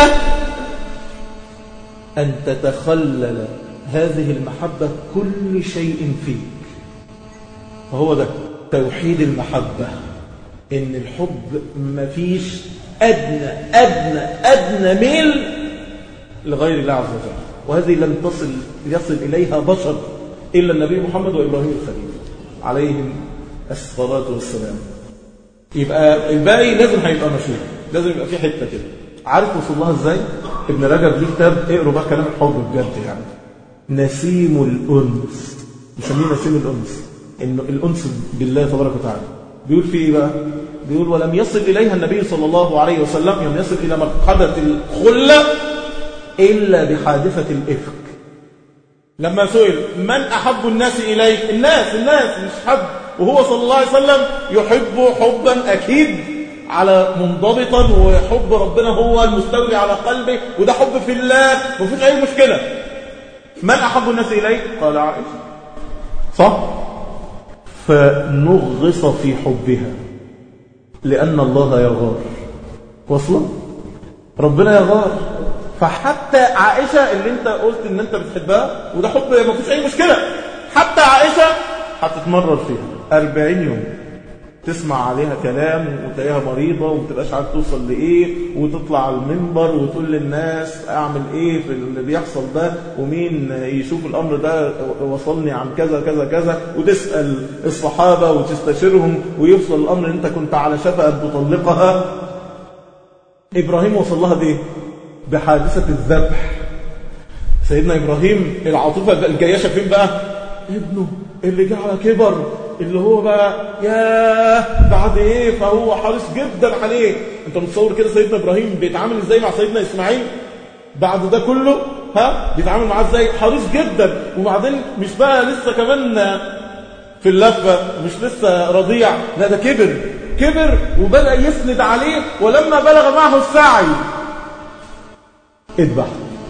أن تتخلل هذه المحبة كل شيء فيك فهو ده توحيد المحبة إن الحب مفيش أدنى أدنى أدنى ميل لغير الله عز وجل وهذه لم تصل يصل إليها بشر إلا النبي محمد وإبراهيم الخليل عليهم الصلاة والسلام يبقى الباقي لازم هيبقى مشهور لازم يبقى في حتة كده عارف وصل لها ازاي ابن رجب ليه كتاب اقروا بقى كلام الحب بجد يعني نسيم الأنس نسميه نسيم الأنس إنه الأنس بالله تبارك وتعالى بيقول في ايه بقى بيقول ولم يصل إليها النبي صلى الله عليه وسلم لم يصل إلى مرحلة الخلة إلا بحادثة الإفك لما سئل من أحب الناس إليك الناس الناس مش حد وهو صلى الله عليه وسلم يحب حبا أكيد على منضبطا وحب ربنا هو المستولي على قلبه وده حب في الله مفيش أي مشكلة من أحب الناس إليك قال عائشة صح فنغص في حبها لأن الله يغار وصلا ربنا يغار فحتى عائشة اللي انت قلت ان انت بتحبها وده حب ما فيش اي مشكلة حتى عائشة هتتمرر فيها 40 يوم تسمع عليها كلام وتلاقيها مريضة وما تبقاش عارف توصل لإيه وتطلع على المنبر وتقول للناس أعمل إيه في اللي بيحصل ده ومين يشوف الأمر ده وصلني عن كذا كذا كذا وتسأل الصحابة وتستشيرهم ويوصل الأمر أنت كنت على شفا أن تطلقها إبراهيم وصل لها بإيه؟ بحادثة الذبح سيدنا إبراهيم العاطفة الجياشة فين بقى ابنه اللي جه على كبر اللي هو بقى ياه بعد ايه فهو حريص جدا عليه انت متصور كده سيدنا ابراهيم بيتعامل ازاي مع سيدنا اسماعيل بعد ده كله ها بيتعامل معاه ازاي حريص جدا وبعدين مش بقى لسه كمان في اللفه مش لسه رضيع لا ده كبر كبر وبدا يسند عليه ولما بلغ معه السعي اذبح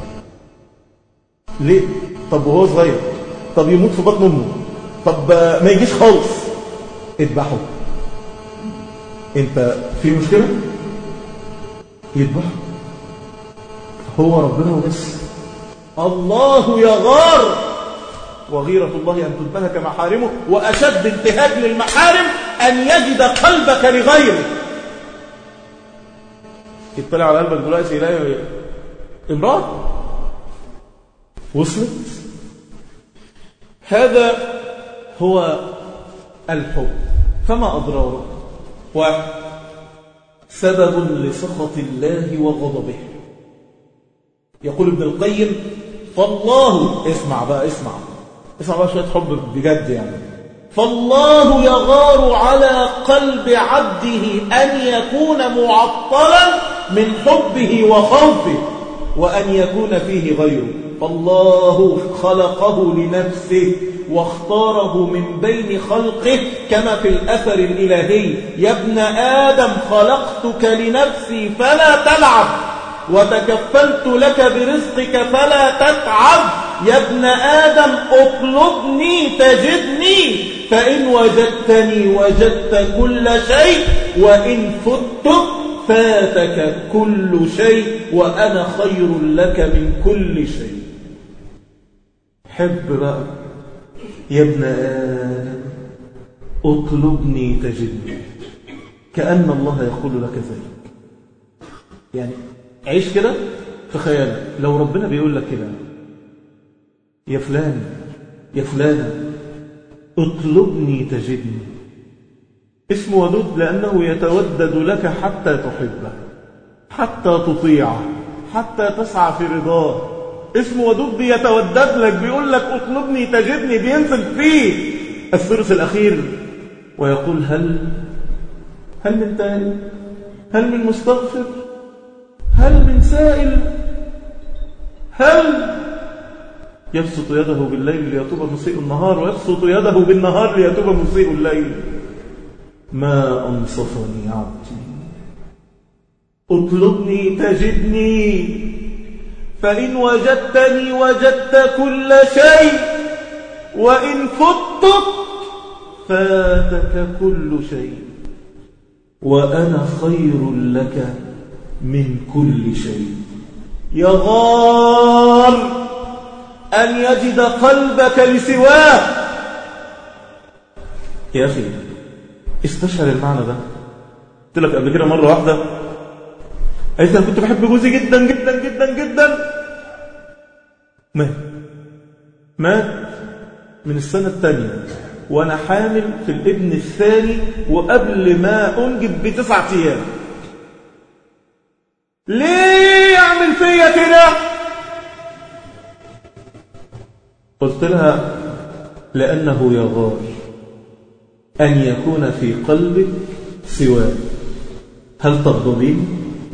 ليه طب وهو صغير طب يموت في بطن امه طب ما يجيش خالص اذبحه انت في مشكله يذبحه هو ربنا وبس الله يغار وغيرة الله أن تنتهك محارمه وأشد انتهاك للمحارم أن يجد قلبك لغيره يطلع على قلبك دلوقتي يلاقي امرأة وصلت هذا هو الحب فما أضراره واحد سبب لسخط الله وغضبه يقول ابن القيم فالله اسمع بقى اسمع اسمع بقى شوية حب بجد يعني فالله يغار على قلب عبده أن يكون معطلا من حبه وخوفه وأن يكون فيه غيره فالله خلقه لنفسه واختاره من بين خلقه كما في الأثر الإلهي يا ابن آدم خلقتك لنفسي فلا تلعب وتكفلت لك برزقك فلا تتعب يا ابن آدم اطلبني تجدني فإن وجدتني وجدت كل شيء وإن فت فاتك كل شيء وأنا خير لك من كل شيء حب بقى يا ابن آدم اطلبني تجدني كأن الله يقول لك ذلك يعني عيش كده في خيالك لو ربنا بيقول لك كده يا فلان يا فلانة اطلبني تجدني اسم ودود لأنه يتودد لك حتى تحبه حتى تطيعه حتى تسعى في رضاه اسم ودود بيتودد لك بيقول لك اطلبني تجدني بينزل فيه الثلث الأخير ويقول هل هل من تائب هل من مستغفر هل من سائل هل يبسط يده بالليل ليتوب مسيء النهار ويبسط يده بالنهار ليتوب مسيء الليل ما أنصفني عبدي اطلبني تجدني فإن وجدتني وجدت كل شيء وإن فتت فاتك كل شيء وأنا خير لك من كل شيء يغار أن يجد قلبك لسواه يا أخي استشعر المعنى ده قلت لك قبل كده مرة واحدة قالت أنا كنت بحب جوزي جدا جدا جدا جدا مات مات من السنة الثانية وأنا حامل في الابن الثاني وقبل ما أنجب بتسعة أيام ليه يعمل فيا كده قلت لها لأنه يغار أن يكون في قلبك سواه هل تغضبين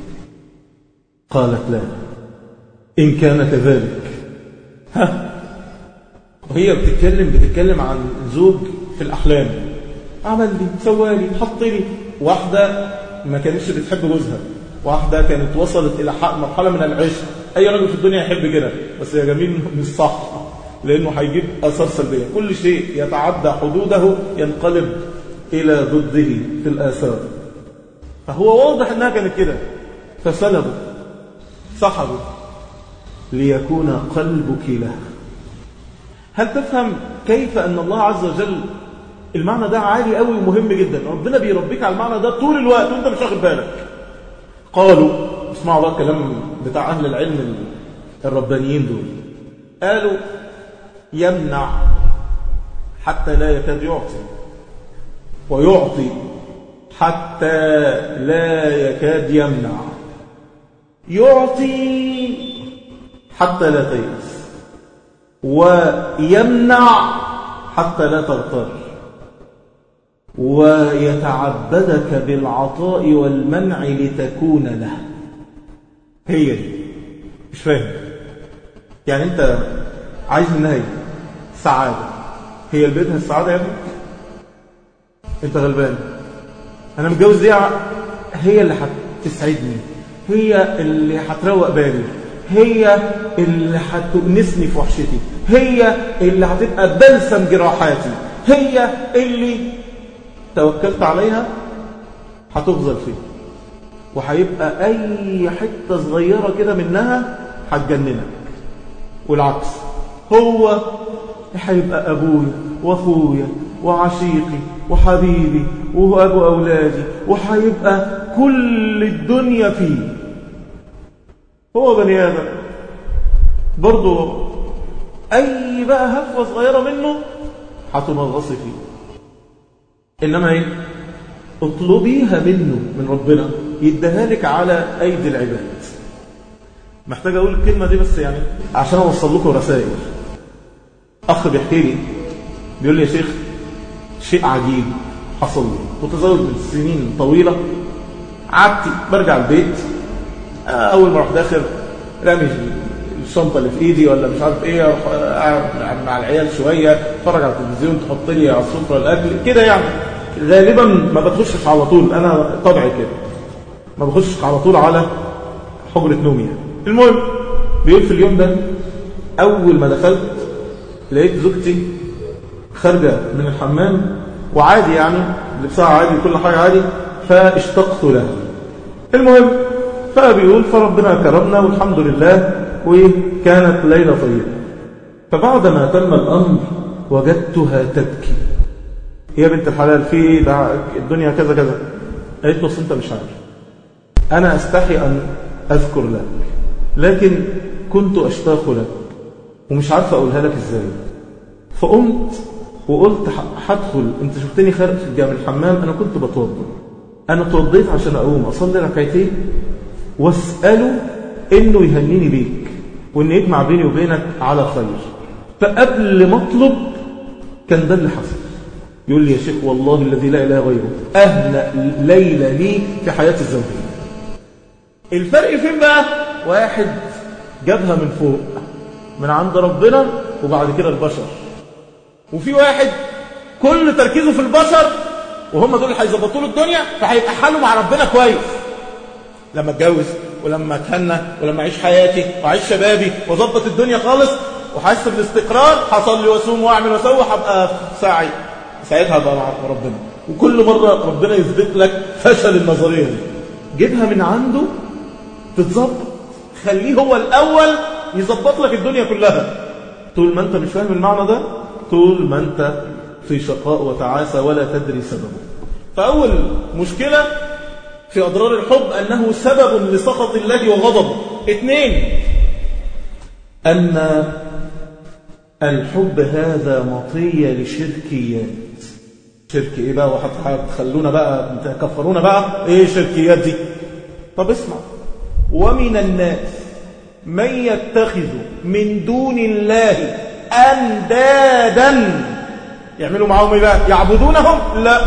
قالت لا إن كان كذلك ها وهي بتتكلم بتتكلم عن زوج في الأحلام عمل لي سوى لي حط لي واحدة ما كانتش بتحب جوزها واحدة كانت وصلت إلى مرحلة من العشق أي راجل في الدنيا يحب كده بس يا جميل مش صح لأنه هيجيب أثار سلبية كل شيء يتعدى حدوده ينقلب إلى ضده في الآثار فهو واضح أنها كانت كده فسلبوا سحبوا ليكون قلبك له هل تفهم كيف أن الله عز وجل المعنى ده عالي قوي ومهم جدا ربنا بيربيك على المعنى ده طول الوقت وانت مش واخد بالك قالوا اسمعوا بقى الكلام بتاع أهل العلم الربانيين دول قالوا يمنع حتى لا يكاد يعطي ويعطي حتى لا يكاد يمنع يعطي حتى لا تيأس ويمنع حتى لا تغتر ويتعبدك بالعطاء والمنع لتكون له هي دي مش فاهم يعني انت عايز منها ايه سعادة هي البيتها السعادة يا ابني انت غلبان انا متجوز دي هي اللي هتسعدني هي اللي هتروق بالي هي اللي هتؤنسني في وحشتي هي اللي هتبقى بلسم جراحاتي هي اللي توكلت عليها هتغزل فيه وهيبقى اي حتة صغيرة كده منها هتجننك والعكس هو هيبقى ابويا واخويا وعشيقي وحبيبي وابو اولادي وهيبقى كل الدنيا فيه هو بني ادم برضه اي بقى هفوه صغيره منه هتنغصي فيه انما ايه اطلبيها منه من ربنا يديها لك على ايدي العباد محتاج اقول الكلمه دي بس يعني عشان اوصل لكم رسائل اخ بيحكي لي بيقول لي يا شيخ شيء عجيب حصل لي متزوج من سنين طويله قعدت برجع البيت اول ما اروح داخل رامي الشنطه اللي في ايدي ولا مش عارف ايه اروح قاعد مع العيال شويه اتفرج على التلفزيون تحط لي على السفره الاكل كده يعني غالبا ما بخشش على طول انا طبعي كده ما بخشش على طول على حجرة نومي يعني. المهم بيقول في اليوم ده أول ما دخلت لقيت زوجتي خارجة من الحمام وعادي يعني لبسها عادي كل حاجة عادي فاشتقت لها المهم فبيقول فربنا كرمنا والحمد لله وكانت ليلة طيبة فبعدما تم الأمر وجدتها تبكي يا بنت الحلال في الدنيا كذا كذا قالت له انت مش عارف أنا أستحي أن أذكر لك لكن كنت أشتاق لك ومش عارف أقولها لك إزاي فقمت وقلت هدخل انت شفتني خارج من الحمام انا كنت بتوضى انا توضيت عشان اقوم اصلي ركعتين واساله انه يهنيني بيك وان يجمع بيني وبينك على خير فقبل ما اطلب كان ده اللي حصل يقول لي يا شيخ والله الذي لا اله غيره اهنأ ليله لي في حياتي الزوجيه الفرق فين بقى واحد جابها من فوق من عند ربنا وبعد كده البشر وفي واحد كل تركيزه في البشر وهم دول اللي هيظبطوا له الدنيا فهيبقى حاله مع ربنا كويس لما اتجوز ولما اتهنى ولما اعيش حياتي واعيش شبابي واظبط الدنيا خالص وحاسس بالاستقرار هصلي واصوم واعمل واسوي هبقى ساعي ساعتها هبقى مع ربنا وكل مره ربنا يثبت لك فشل النظريه دي جيبها من عنده تتظبط خليه هو الاول يظبط لك الدنيا كلها طول ما انت مش فاهم المعنى ده طول ما أنت في شقاء وتعاسى ولا تدري سببه فأول مشكلة في أضرار الحب أنه سبب لسخط الله وغضبه اثنين أن الحب هذا مطية لشركيات شرك ايه بقى وهتخلونا بقى تكفرونا بقى ايه شركيات دي طب اسمع ومن الناس من يتخذ من دون الله أندادا يعملوا معاهم ايه بقى يعبدونهم لا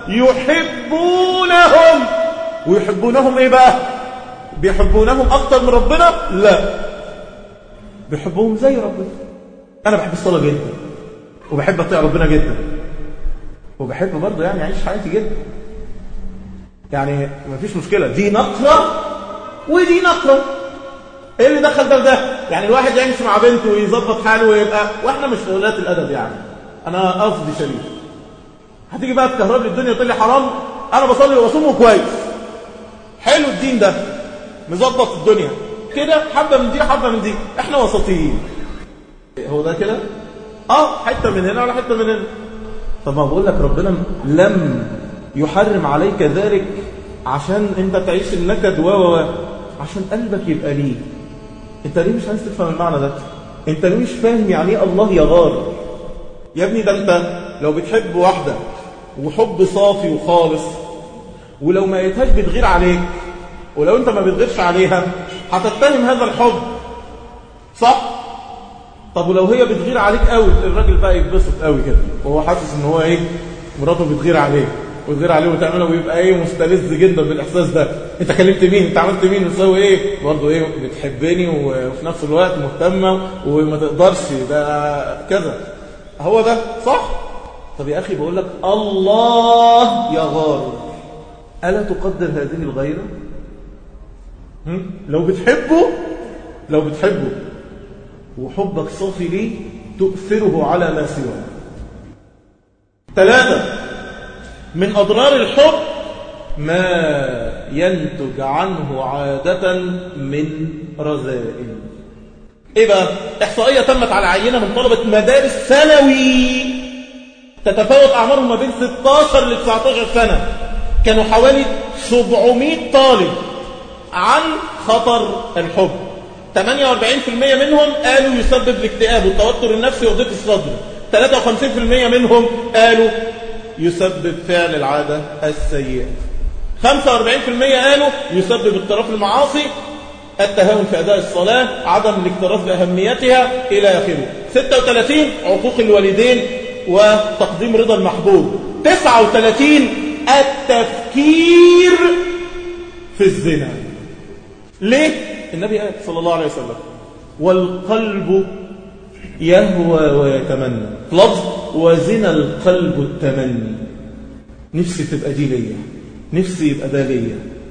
يحبونهم ويحبونهم ايه بقى بيحبونهم اكتر من ربنا لا بيحبوهم زي ربنا انا بحب الصلاه جدا وبحب اطيع ربنا جدا وبحب برضه يعني اعيش حياتي جدا يعني ما فيش مشكله دي نقره ودي نقره ايه اللي دخل ده وده يعني الواحد يمشي مع بنته ويظبط حاله ويبقى واحنا مش في ولاة الادب يعني انا قصدي شريف هتيجي بقى تكهرب لي الدنيا تقول لي حرام انا بصلي واصوم كويس حلو الدين ده مظبط الدنيا كده حبه من دي حبه من دي احنا وسطيين هو ده كده اه حته من هنا ولا حته من هنا طب ما بقول لك ربنا لم يحرم عليك ذلك عشان انت تعيش النكد و عشان قلبك يبقى ليه انت ليه مش عايز تفهم المعنى ده انت ليه مش فاهم يعني ايه الله يغار يا ابني ده انت لو بتحب واحدة وحب صافي وخالص ولو ما لقيتهاش بتغير عليك ولو انت ما بتغيرش عليها هتتهم هذا الحب صح طب ولو هي بتغير عليك قوي الراجل بقى يتبسط قوي كده وهو حاسس ان هو ايه مراته بتغير عليه وتغير عليه وتعمله ويبقى ايه مستلذ جدا بالاحساس ده انت كلمت مين انت عملت مين بتسوي ايه برضه ايه بتحبني وفي نفس الوقت مهتمه وما تقدرش ده كذا هو ده صح طب يا اخي بقول لك الله يغار الا تقدر هذه الغيره لو بتحبه لو بتحبه وحبك صافي ليه تؤثره على ما سواه ثلاثة من أضرار الحب ما ينتج عنه عادة من رذائل إيه بقى؟ إحصائية تمت على عينة من طلبة مدارس ثانوي تتفاوت أعمارهم ما بين 16 ل 19 سنة كانوا حوالي 700 طالب عن خطر الحب 48% منهم قالوا يسبب الاكتئاب والتوتر النفسي وضيق الصدر 53% منهم قالوا يسبب فعل العادة السيئة 45% قالوا يسبب اقتراف المعاصي التهاون في أداء الصلاة عدم الاكتراث بأهميتها إلى آخره 36 عقوق الوالدين وتقديم رضا المحبوب 39 التفكير في الزنا ليه؟ النبي قال صلى الله عليه وسلم والقلب يهوى ويتمنى لفظ وزنا القلب التمني نفسي تبقى دي ليا نفسي يبقى ده ليا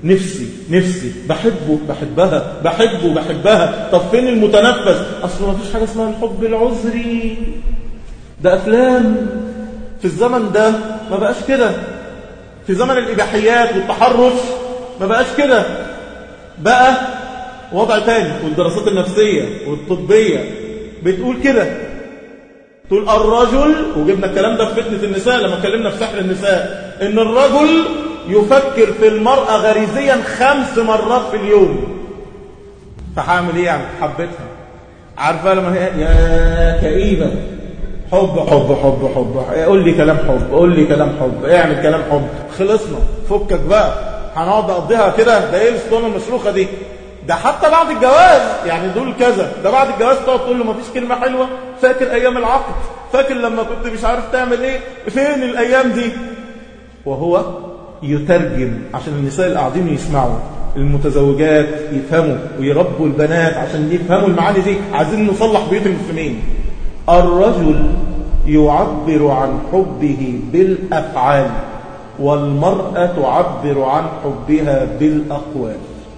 نفسي نفسي بحبه بحبها بحبه بحبها طب فين المتنفس اصل ما فيش حاجه اسمها الحب العذري ده افلام في الزمن ده ما بقاش كده في زمن الاباحيات والتحرش ما بقاش كده بقى وضع تاني والدراسات النفسيه والطبيه بتقول كده تقول الرجل وجبنا الكلام ده في فتنه النساء لما اتكلمنا في سحر النساء ان الرجل يفكر في المرأة غريزيا خمس مرات في اليوم فهعمل ايه يعني حبيتها عارفة لما هي يا كئيبة حب حب حب حب قول لي كلام حب قول لي كلام حب اعمل كلام حب خلصنا فكك بقى هنقعد نقضيها كده ده ايه الاسطوانه المشروخه دي ده حتى بعد الجواز يعني دول كذا ده بعد الجواز تقعد تقول له مفيش كلمه حلوه فاكر ايام العقد فاكر لما كنت مش عارف تعمل ايه فين الايام دي وهو يترجم عشان النساء اللي قاعدين يسمعوا المتزوجات يفهموا ويربوا البنات عشان يفهموا المعاني دي عايزين نصلح بيوت المسلمين الرجل يعبر عن حبه بالأفعال والمرأة تعبر عن حبها بالأقوال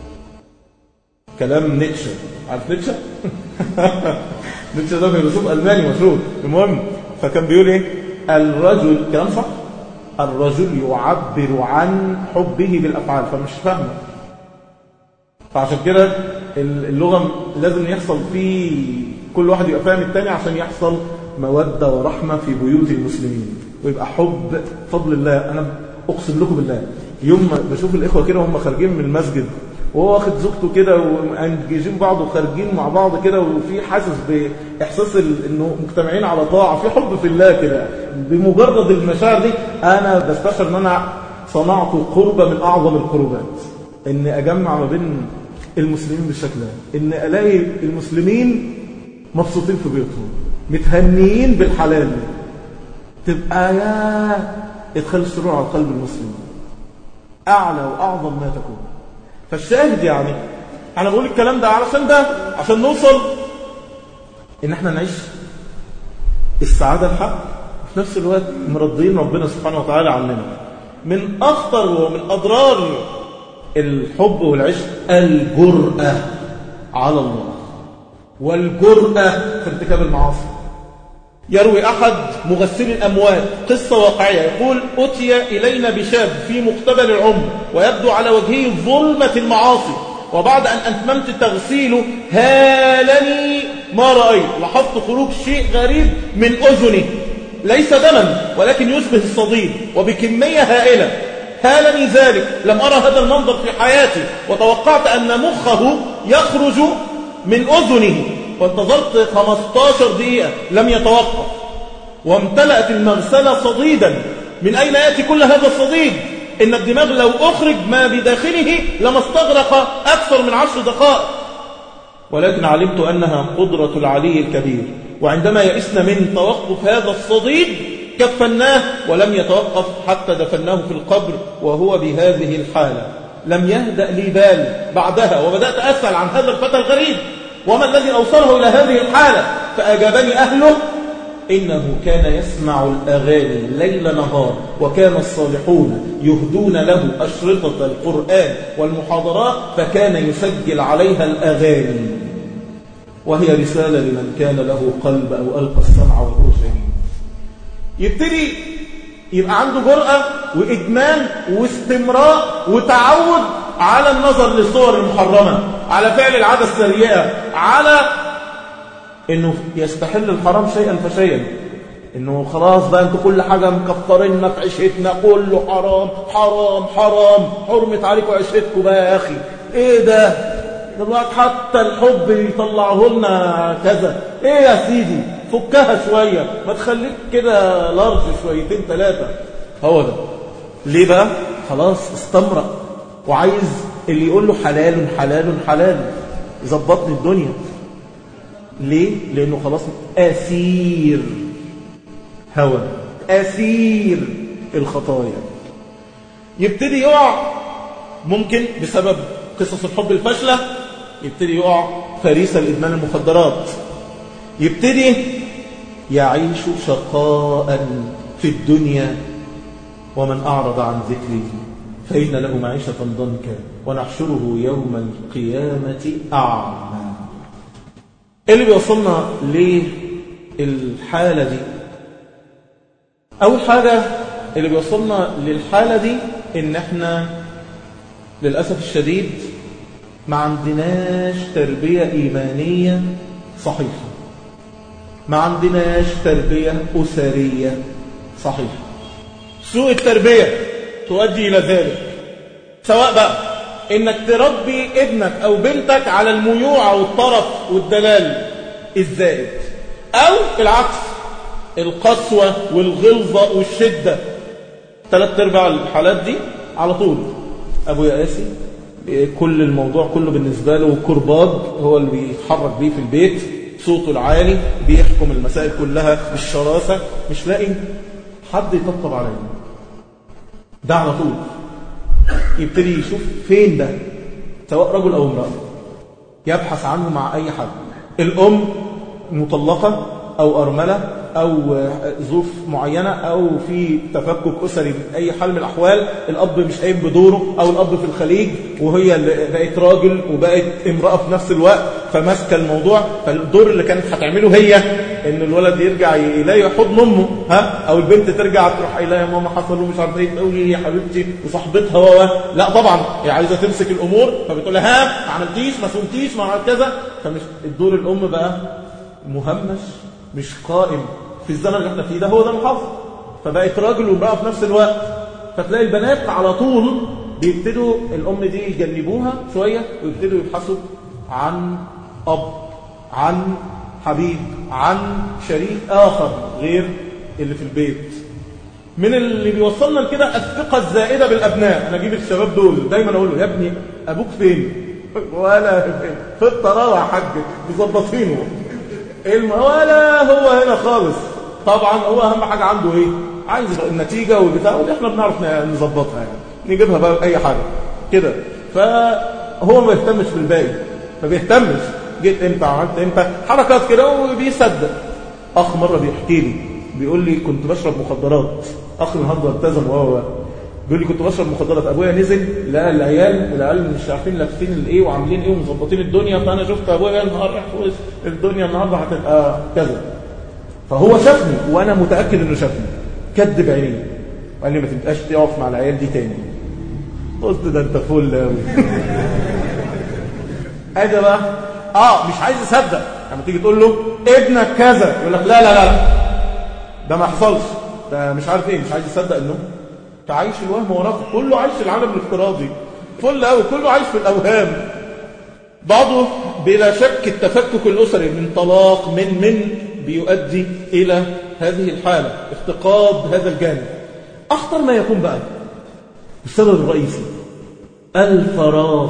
كلام نيتشه عارف نيتشه؟ نيتشه ده فيلسوف ألماني مشهور المهم فكان بيقول ايه الرجل كلام صح الرجل يعبر عن حبه بالأفعال فمش فاهمه فعشان كده اللغة لازم يحصل فيه كل واحد يبقى فاهم التاني عشان يحصل مودة ورحمة في بيوت المسلمين ويبقى حب فضل الله أنا أقسم لكم بالله يوم ما بشوف الإخوة كده وهم خارجين من المسجد وهو واخد زوجته كده وانجيجين بعض وخارجين مع بعض كده وفي حاسس باحساس انه مجتمعين على طاعه في حب في الله كده بمجرد المشاعر دي انا بستشعر ان انا صنعت قربه من اعظم القربات ان اجمع ما بين المسلمين بالشكل ده ان الاقي المسلمين مبسوطين في بيوتهم متهنيين بالحلال تبقى يا ادخال السرور على قلب المسلم اعلى واعظم ما تكون فالشاهد يعني انا بقول الكلام ده علشان ده عشان نوصل ان احنا نعيش السعادة الحق وفي نفس الوقت مرضين ربنا سبحانه وتعالى عننا من اخطر ومن اضرار الحب والعشق الجرأة على الله والجرأة في ارتكاب المعاصي يروي أحد مغسلي الأموات قصة واقعية يقول أتي إلينا بشاب في مقتبل العمر ويبدو على وجهه ظلمة المعاصي وبعد أن أتممت تغسيله هالني ما رأيت لاحظت خروج شيء غريب من أذنه ليس دما ولكن يشبه الصديد وبكمية هائلة هالني ذلك لم أرى هذا المنظر في حياتي وتوقعت أن مخه يخرج من أذنه وانتظرت 15 دقيقة لم يتوقف وامتلأت المغسلة صديدا من أين يأتي كل هذا الصديد إن الدماغ لو أخرج ما بداخله لما استغرق أكثر من عشر دقائق ولكن علمت أنها قدرة العلي الكبير وعندما يئسنا من توقف هذا الصديد كفناه ولم يتوقف حتى دفناه في القبر وهو بهذه الحالة لم يهدأ لي بال بعدها وبدأت أسأل عن هذا الفتى الغريب وما الذي أوصله إلى هذه الحالة فأجابني أهله إنه كان يسمع الأغاني ليل نهار وكان الصالحون يهدون له أشرطة القرآن والمحاضرات فكان يسجل عليها الأغاني وهي رسالة لمن كان له قلب أو ألقى السمع وهو شهيد يبتدي يبقى عنده جرأة وإدمان واستمراء وتعود على النظر للصور المحرمة على فعل العادة السيئة على انه يستحل الحرام شيئا فشيئا انه خلاص بقى انتوا كل حاجة مكفرنا في عيشتنا كله حرام حرام حرام حرمت عليكم عيشتكم بقى يا اخي ايه ده دلوقتي حتى الحب يطلعه لنا كذا ايه يا سيدي فكها شوية ما تخليك كده لارج شويتين ثلاثة هو ده ليه بقى خلاص استمرأ وعايز اللي يقول له حلال حلال حلال يظبطني الدنيا ليه؟ لأنه خلاص أسير هوى أسير الخطايا يبتدي يقع ممكن بسبب قصص الحب الفاشلة يبتدي يقع فريسة لإدمان المخدرات يبتدي يعيش شقاء في الدنيا ومن أعرض عن ذكري فإن له معيشة ضنكا ونحشره يوم القيامة أعمى إيه اللي بيوصلنا للحالة دي أول حاجة اللي بيوصلنا للحالة دي إن إحنا للأسف الشديد ما عندناش تربية إيمانية صحيحة ما عندناش تربية أسرية صحيحة سوء التربية تؤدي إلى ذلك سواء بقى إنك تربي ابنك أو بنتك على الميوعة والطرف والدلال الزائد أو العكس القسوة والغلظة والشدة ثلاث ارباع الحالات دي على طول أبويا قاسي كل الموضوع كله بالنسبة له كرباج هو اللي بيتحرك بيه في البيت صوته العالي بيحكم المسائل كلها بالشراسة مش لاقي حد يطبطب عليه ده على طول يبتدي يشوف فين ده سواء رجل أو امرأة يبحث عنه مع أي حد الأم مطلقة أو أرملة أو ظروف معينة أو في تفكك أسري بأي حال من الأحوال الأب مش قايم بدوره أو الأب في الخليج وهي اللي بقت راجل وبقت امرأة في نفس الوقت فماسكة الموضوع فالدور اللي كانت هتعمله هي إن الولد يرجع يلاقي حضن أمه ها أو البنت ترجع تروح قايلة يا ماما حصل له مش عارفة إيه تقولي يا حبيبتي وصاحبتها و لا طبعا هي عايزة تمسك الأمور فبتقول لها ها ما عملتيش ما سويتيش ما عملت كذا فمش الدور الأم بقى مهمش مش قائم في الزمن اللي احنا فيه ده هو ده المحافظ فبقت راجل وامرأة في نفس الوقت فتلاقي البنات على طول بيبتدوا الأم دي يجنبوها شوية ويبتدوا يبحثوا عن أب عن حبيب عن شريك آخر غير اللي في البيت من اللي بيوصلنا لكده الثقة الزائدة بالأبناء أنا أجيب الشباب دول دايما أقول له يا ابني أبوك فين ولا فين في الطراوة يا حاج مظبطينه ولا هو هنا خالص طبعا هو اهم حاجة عنده ايه عايز النتيجة والبتاع واللي احنا بنعرف نظبطها يعني نجيبها بقى اي حاجة كده فهو ما بيهتمش بالباقي ما بيهتمش جيت امتى عملت امتى حركات كده وبيصدق اخ مرة بيحكي لي بيقول لي كنت بشرب مخدرات اخ النهارده التزم وهو بيقول لي كنت بشرب مخدرات ابويا نزل لقى العيال العيال مش عارفين لابسين الايه وعاملين ايه ومظبطين الدنيا فانا شفت ابويا النهار يحوز الدنيا النهارده هتبقى كذا فهو شافني وانا متاكد انه شافني كدب عينيه وقال لي ما تبقاش تقف مع العيال دي تاني قلت ده انت فل قوي ادي بقى اه مش عايز يصدق لما تيجي تقول له ابنك كذا يقول لك لا لا لا ده ما حصلش ده مش عارف ايه مش عايز يصدق انه تعيش الوهم وراه كله عايش في العالم الافتراضي فل قوي كله عايش في الاوهام بعضه بلا شك التفكك الاسري من طلاق من من بيؤدي الى هذه الحاله افتقاد هذا الجانب اخطر ما يكون بقى السبب الرئيسي الفراغ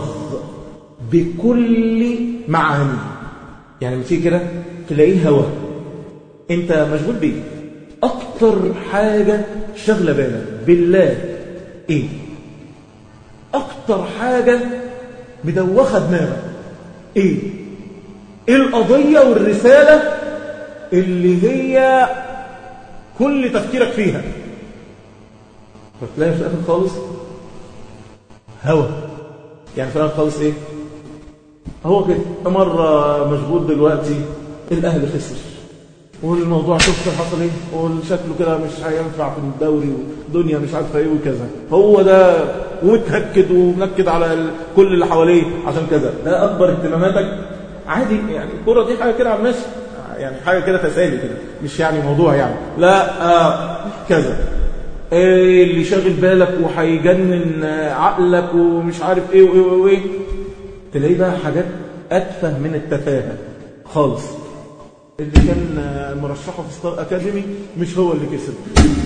بكل معاني يعني لما تيجي كده تلاقيه هوا انت مشغول بيه اكتر حاجة شغلة بالك بالله ايه اكتر حاجة مدوخة دماغك ايه ايه القضية والرسالة اللي هي كل تفكيرك فيها فتلاقي في الاخر خالص هوا يعني في الاخر خالص ايه هو كده مرة مشغول دلوقتي الاهل خسر والموضوع شفت حصل ايه وشكله كده مش هينفع في الدوري والدنيا مش عارفه ايه وكذا هو ده ومتهكد ومنكد على كل اللي حواليه عشان كذا ده اكبر اهتماماتك عادي يعني الكوره دي حاجه كده على المشي يعني حاجه كده تسالي كده مش يعني موضوع يعني لا آه كذا ايه اللي شاغل بالك وهيجنن عقلك ومش عارف ايه وايه وايه تلاقيه بقى حاجات اتفه من التفاهه خالص اللي كان مرشحه في ستار اكاديمي مش هو اللي كسب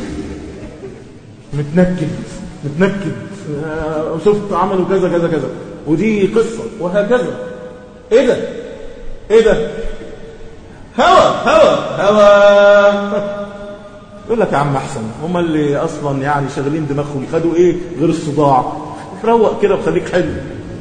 متنكد متنكد شفت عملوا كذا كذا كذا ودي قصة وهكذا ايه ده ايه ده هوا هوا هوا يقول لك يا عم احسن هم اللي اصلا يعني شغالين دماغهم خدوا ايه غير الصداع روق كده وخليك حلو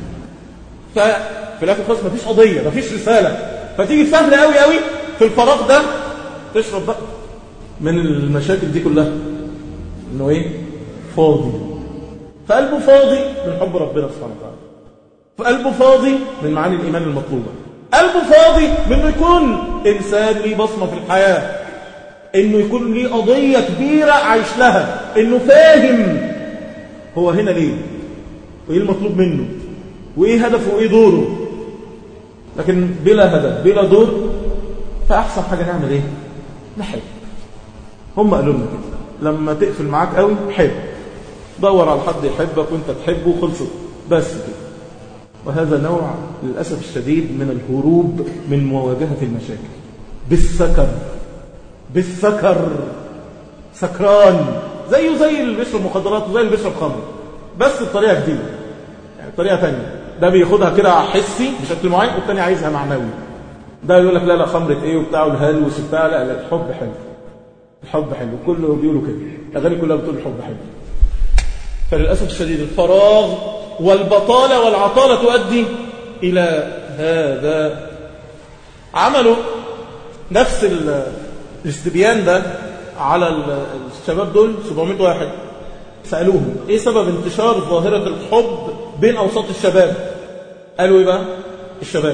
ففي الاخر خالص مفيش قضيه مفيش رساله فتيجي سهل قوي قوي في الفراغ ده تشرب بقى من المشاكل دي كلها انه ايه فاضي فقلبه فاضي من حب ربنا سبحانه وتعالى فقلبه فاضي من معاني الإيمان المطلوبة قلبه فاضي من انه يكون إنسان ليه بصمة في الحياة إنه يكون ليه قضية كبيرة عايش لها إنه فاهم هو هنا ليه وإيه المطلوب منه وإيه هدفه وإيه دوره لكن بلا هدف بلا دور فأحسن حاجة نعمل إيه نحب هم قالوا لنا كده لما تقفل معاك قوي حب دور على حد يحبك وانت تحبه وخلصت بس كده وهذا نوع للأسف الشديد من الهروب من مواجهة المشاكل بالسكر بالسكر سكران زيه زي اللي بيشرب مخدرات وزي اللي بيشرب خمر بس بطريقة جديدة يعني بطريقة ثانيه ده بياخدها كده حسي بشكل معين والتاني عايزها معنوي ده يقول لك لا لا خمرة ايه وبتاع والهلوس وبتاع لا لا الحب حلو الحب حلو كله بيقولوا كده الاغاني كلها بتقول الحب حلو فللاسف الشديد الفراغ والبطاله والعطاله تؤدي الى هذا عملوا نفس الاستبيان ده على الشباب دول 700 واحد سألوهم ايه سبب انتشار ظاهرة الحب بين اوساط الشباب قالوا ايه بقى الشباب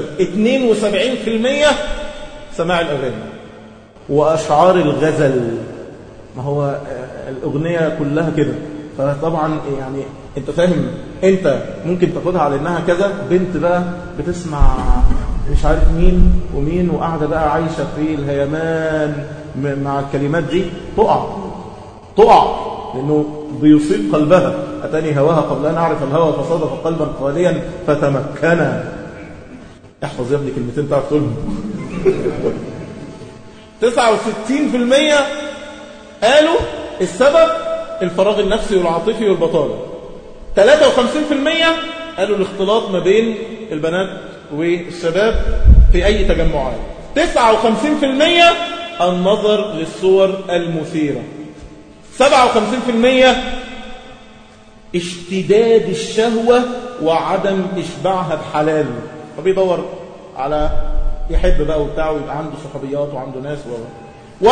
72% سماع الاغاني واشعار الغزل ما هو الاغنية كلها كده فطبعا يعني انت فاهم انت ممكن تاخدها على انها كذا بنت بقى بتسمع مش عارف مين ومين وقاعدة بقى عايشة في الهيمان مع الكلمات دي تقع تقع لأنه بيصيب قلبها أتاني هواها قبل أن أعرف الهوى فصادف قلبا خاليا فتمكنا احفظ يا ابني كلمتين تعرف تقولهم 69% قالوا السبب الفراغ النفسي والعاطفي والبطالة 53% قالوا الاختلاط ما بين البنات والشباب في أي تجمعات 59% النظر للصور المثيرة 57% اشتداد الشهوة وعدم إشباعها بحلال فبيدور على يحب بقى وبتاع ويبقى عنده صحابيات وعنده ناس و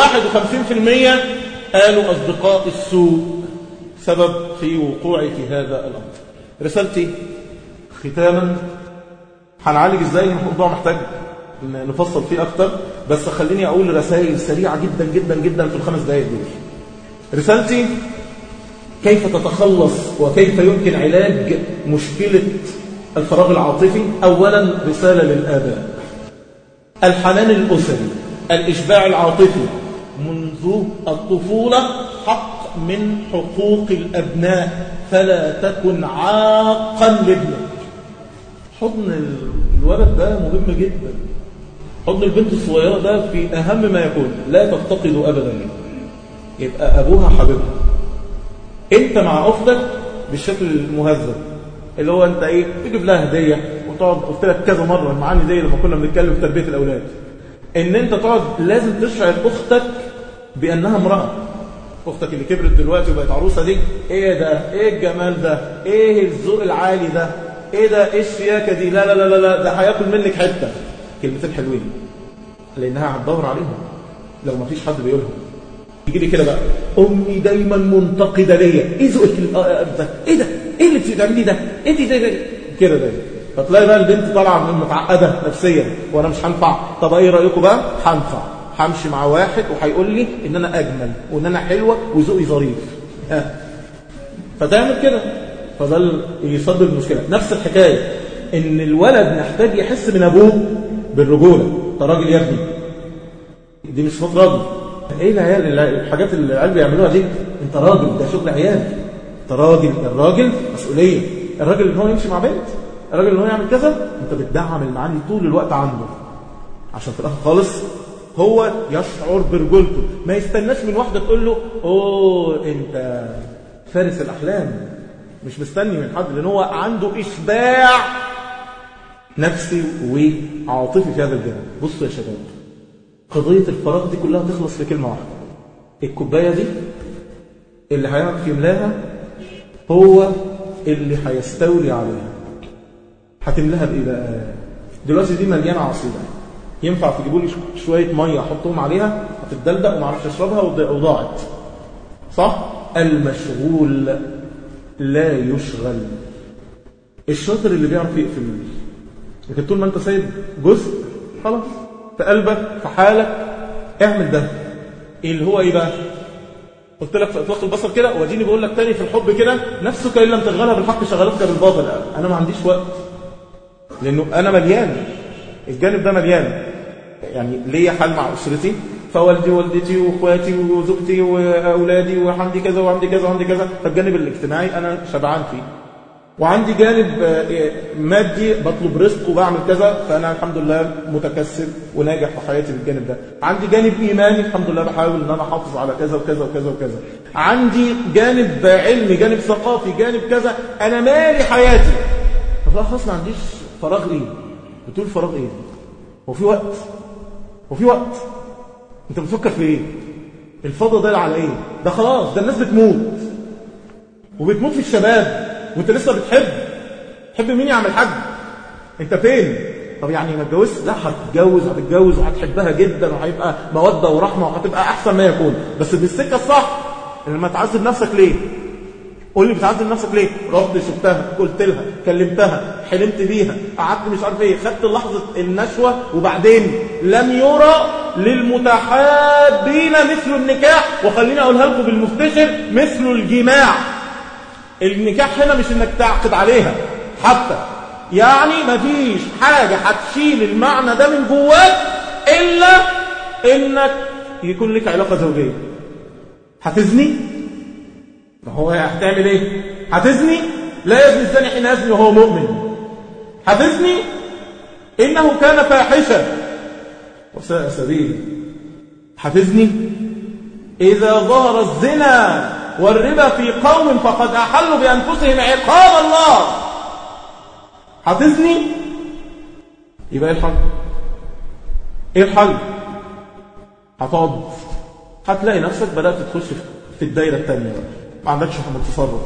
51% قالوا أصدقاء السوء سبب في وقوعي في هذا الأمر رسالتي ختاما هنعالج ازاي الموضوع محتاج نفصل فيه أكتر بس خليني أقول رسائل سريعة جدا جدا جدا في الخمس دقائق دول رسالتي كيف تتخلص وكيف يمكن علاج مشكلة الفراغ العاطفي أولا رسالة للآباء الحنان الأسري الإشباع العاطفي منذ الطفولة حق من حقوق الأبناء فلا تكن عاقا لابنك حضن الولد ده مهم جدا حضن البنت الصغيرة ده في أهم ما يكون لا تفتقده أبدا يبقى أبوها حبيبها أنت مع أختك بالشكل المهذب اللي هو أنت إيه تجيب لها هدية وتقعد قلت لك كذا مرة معاني زي لما كنا بنتكلم في تربية الأولاد إن أنت تقعد لازم تشعر أختك بأنها امرأة أختك اللي كبرت دلوقتي وبقت عروسة دي إيه ده إيه الجمال ده إيه الذوق العالي ده إيه ده إيه الشياكة دي لا لا لا لا, لا ده هياكل منك حتة كلمتين حلوين لأنها هتدور عليهم لو ما فيش حد بيقولهم يجي لي كده بقى امي دايما منتقده ليا ايه ذوقك ده ايه ده ايه اللي بتعمليه ده انت ده كده دايما فتلاقي بقى البنت طالعه من متعقده نفسيا وانا مش هنفع طب ايه رايكم بقى هنفع همشي مع واحد وهيقول لي ان انا اجمل وان انا حلوه وذوقي ظريف ها فتعمل كده فده اللي يسبب المشكله نفس الحكايه ان الولد محتاج يحس من ابوه بالرجوله انت راجل يا ابني دي مش صوت راجل ايه العيال الحاجات اللي العيال بيعملوها دي انت راجل ده شغل عيال انت راجل الراجل مسؤوليه الراجل ان هو يمشي مع بنت الراجل ان هو يعمل كذا انت بتدعم المعاني طول الوقت عنده عشان في الاخر خالص هو يشعر برجولته ما يستناش من واحده تقول له اوه انت فارس الاحلام مش مستني من حد لان هو عنده اشباع نفسي وعاطفي في هذا الجانب بصوا يا شباب قضية الفراغ دي كلها تخلص في كلمة واحدة الكوباية دي اللي هيعرف يملاها هو اللي هيستولي عليها هتملاها بإيه بقى دلوقتي دي مليانة عصير ينفع تجيبوا لي شوية مية أحطهم عليها هتتدلدق وما اعرفش اشربها وضاعت صح المشغول لا يشغل الشاطر اللي بيعرف يقفل لكن طول ما انت سايب جزء خلاص في قلبك في حالك اعمل ده اللي هو ايه بقى قلت لك في اطلاق البصر كده واديني بقول لك تاني في الحب كده نفسك ان لم تشغلها بالحق شغلتك بالباطل انا ما عنديش وقت لانه انا مليان الجانب ده مليان يعني ليا حال مع اسرتي فوالدي ووالدتي واخواتي وزوجتي واولادي وعندي كذا وعندي كذا وعندي كذا فالجانب الاجتماعي انا شبعان فيه وعندي جانب مادي بطلب رزق وبعمل كذا فأنا الحمد لله متكسب وناجح في حياتي بالجانب ده عندي جانب إيماني الحمد لله بحاول أن أنا أحافظ على كذا وكذا وكذا وكذا عندي جانب علمي جانب ثقافي جانب كذا أنا مالي حياتي خلاص ما عنديش فراغ إيه بتقول فراغ إيه هو في وقت هو في وقت أنت بتفكر في إيه الفضل ده على إيه ده خلاص ده الناس بتموت وبتموت في الشباب وانت لسه بتحب تحب مين يعمل حاج انت فين طب يعني ما اتجوزت لا هتتجوز هتتجوز وهتحبها جدا وهيبقى موده ورحمه وهتبقى احسن ما يكون بس بالسكه الصح لما تعذب نفسك ليه قول لي بتعذب نفسك ليه رحت شفتها قلت لها كلمتها حلمت بيها قعدت مش عارف ايه خدت لحظه النشوه وبعدين لم يرى للمتحابين مثل النكاح وخليني اقولها لكم بالمستشر مثل الجماع النكاح هنا مش انك تعقد عليها حتى يعني مفيش حاجة هتشيل المعنى ده من جواك إلا إنك يكون لك علاقة زوجية هتزني ما هو هتعمل ايه هتزني لا يزني الزاني حين يزني وهو مؤمن هتزني إنه كان فاحشا وساء سبيلا هتزني إذا ظهر الزنا والربا في قوم فقد أحلوا بأنفسهم عقاب الله هتزني يبقى ايه الحل ايه الحل هتقعد هتلاقي نفسك بدأت تخش في الدايرة التانية بقى. ما عندكش تصرف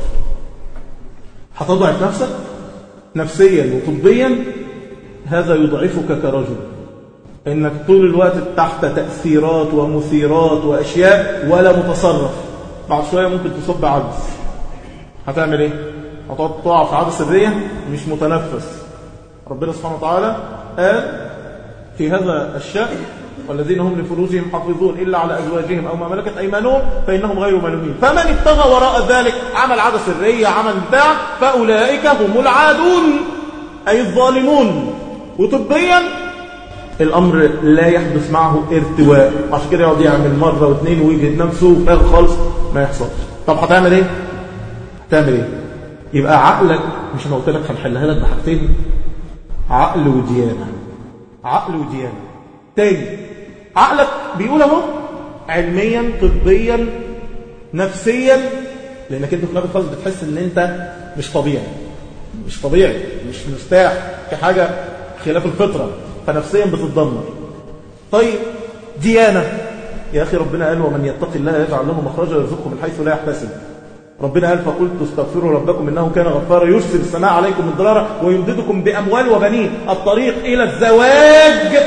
هتضعف نفسك نفسيا وطبيا هذا يضعفك كرجل انك طول الوقت تحت تأثيرات ومثيرات وأشياء ولا متصرف بعد شوية ممكن تصب عدس هتعمل ايه هتقعد تقع في عادة سرية مش متنفس ربنا سبحانه وتعالى قال في هذا الشأن والذين هم لفروجهم حافظون إلا على أزواجهم أو ما ملكت أيمانهم فإنهم غير ملومين فمن ابتغى وراء ذلك عمل عادة سرية عمل بتاع فأولئك هم العادون أي الظالمون وطبيا الأمر لا يحدث معه ارتواء عشان كده يقعد يعمل مرة واثنين ويجهد نفسه وفاغ خالص ما يحصلش طب هتعمل ايه هتعمل ايه يبقى عقلك مش انا قلت لك هنحلها لك بحاجتين عقل وديانة عقل وديانة تاني عقلك بيقول اهو علميا طبيا نفسيا لانك انت في الاخر خالص بتحس ان انت مش طبيعي مش طبيعي مش مرتاح في حاجه خلاف الفطره فنفسيا بتتدمر طيب ديانه يا اخي ربنا قال ومن يتق الله يجعل له مخرجا ويرزقه من حيث لا يحتسب ربنا قال فقلت استغفروا ربكم انه كان غفارا يرسل السماء عليكم مدرارا ويمددكم باموال وبنين الطريق الى الزواج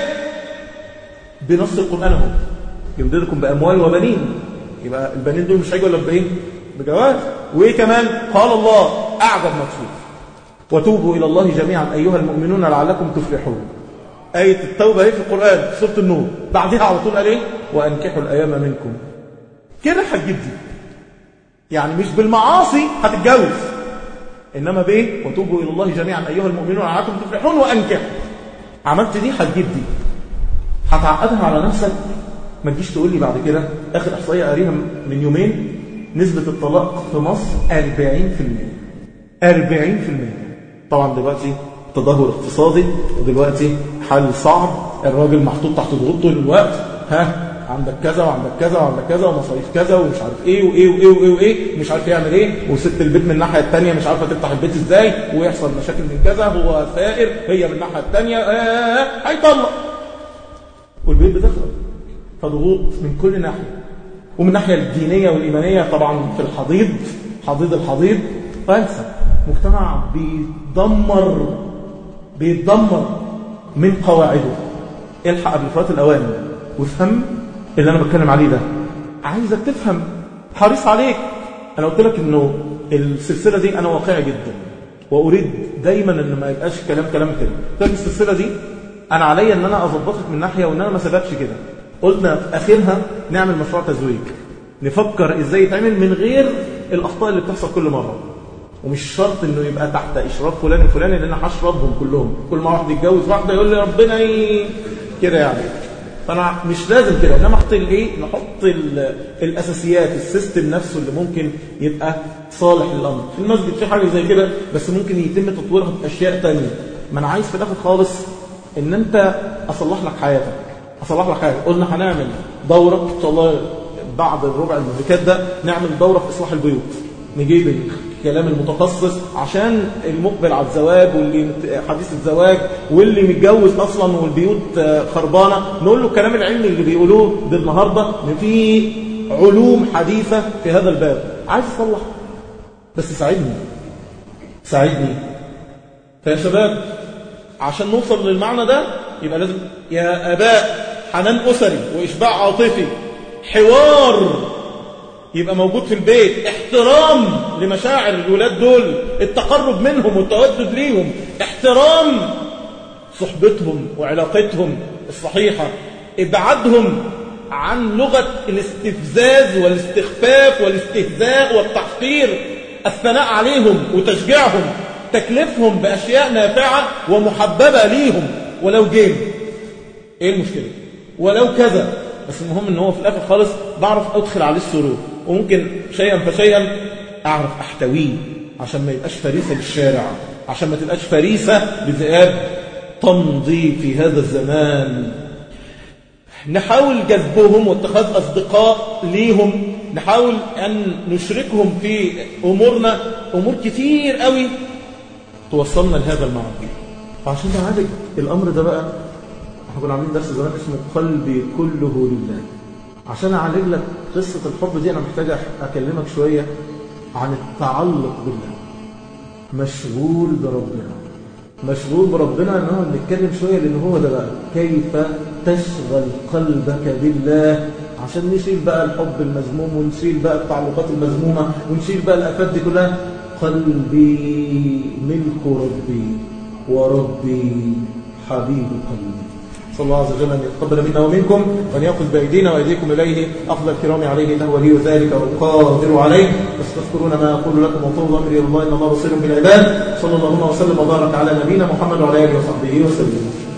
بنص القران اهو يمددكم باموال وبنين يبقى البنين دول مش هيجوا الا بايه بجواز وايه كمان قال الله اعجب مقصود وتوبوا الى الله جميعا ايها المؤمنون لعلكم تفلحون آية التوبة هي في القرآن في سورة النور بعدها على طول قال ايه وأنكحوا الأيام منكم كده هتجيب دي يعني مش بالمعاصي هتتجوز إنما بإيه وتوبوا إلى الله جميعا أيها المؤمنون لعلكم تفلحون وأنكحوا عملت دي هتجيب دي هتعقدها على نفسك ما تجيش تقول لي بعد كده آخر إحصائية قاريها من يومين نسبة الطلاق في مصر 40% 40% طبعا دلوقتي تدهور اقتصادي ودلوقتي حل صعب الراجل محطوط تحت ضغوط طول الوقت ها عندك كذا وعندك كذا وعندك كذا ومصاريف كذا ومش عارف ايه وايه وايه وايه وايه مش عارف يعمل ايه وست البيت من الناحيه الثانيه مش عارفه تفتح البيت ازاي ويحصل مشاكل من كذا هو ثائر هي من الناحيه الثانيه آه هيطلق والبيت بتخرب فضغوط من كل ناحيه ومن الناحيه الدينيه والايمانيه طبعا في الحضيض حضيض الحضيض فانسى مجتمع بيدمر بيتدمر من قواعده الحق قبل فوات الاوان وافهم اللي انا بتكلم عليه ده عايزك تفهم حريص عليك أنا قلت لك أنه السلسلة دي أنا واقعي جدا وأريد دايما أن ما يبقاش كلام كلام كده قلت لك السلسلة دي أنا عليا أن أنا أظبطك من ناحية وأن أنا ما سبقش كده قلنا في آخرها نعمل مشروع تزويج نفكر إزاي يتعمل من غير الأخطاء اللي بتحصل كل مرة ومش شرط انه يبقى تحت اشراف فلان الفلاني لان انا هشربهم كلهم كل ما واحد يتجوز واحده يقول لي ربنا ي... كده يعني فانا مش لازم كده انما نحط الايه نحط الاساسيات السيستم نفسه اللي ممكن يبقى صالح للامر في المسجد في حاجه زي كده بس ممكن يتم تطويرها باشياء ثانيه ما انا عايز في الاخر خالص ان انت اصلح لك حياتك اصلح لك حياتك قلنا هنعمل دوره ان شاء الله بعد الربع المملكات ده نعمل دوره في اصلاح البيوت نجيب الكلام المتخصص عشان المقبل على الزواج واللي حديث الزواج واللي متجوز اصلا والبيوت خربانه نقول له الكلام العلمي اللي بيقولوه بالنهارده ان في علوم حديثه في هذا الباب عايز تصلح بس ساعدني ساعدني فيا شباب عشان نوصل للمعنى ده يبقى لازم يا اباء حنان اسري واشباع عاطفي حوار يبقى موجود في البيت احترام لمشاعر الولاد دول التقرب منهم والتودد ليهم احترام صحبتهم وعلاقتهم الصحيحة ابعادهم عن لغة الاستفزاز والاستخفاف والاستهزاء والتحقير الثناء عليهم وتشجيعهم تكلفهم بأشياء نافعة ومحببة ليهم ولو جيم ايه المشكلة ولو كذا بس المهم ان هو في الاخر خالص بعرف ادخل عليه السرور وممكن شيئا فشيئا اعرف احتويه عشان ما يبقاش فريسة للشارع عشان ما تبقاش فريسة لذئاب تمضي في هذا الزمان نحاول جذبهم واتخاذ أصدقاء ليهم نحاول أن نشركهم في أمورنا أمور كتير قوي توصلنا لهذا المعنى فعشان نعالج الأمر ده بقى احنا كنا عاملين درس زمان اسمه قلبي كله لله عشان اعالج لك قصة الحب دي انا محتاج اكلمك شوية عن التعلق بالله مشغول بربنا مشغول بربنا ان هو نتكلم شوية لان هو ده بقى كيف تشغل قلبك بالله عشان نشيل بقى الحب المذموم ونشيل بقى التعلقات المذمومة ونشيل بقى الافات دي كلها قلبي ملك ربي وربي حبيب قلبي صلى الله عز وجل أن يتقبل منا ومنكم وأن يأخذ بأيدينا وأيديكم إليه أخذ الكرام عليه إنه ولي ذلك والقادر عليه فاستذكرون ما أقول لكم وطول أمري الله إن الله بصير بالعباد صلى الله وسلم وبارك على نبينا محمد وعلى آله وصحبه وسلم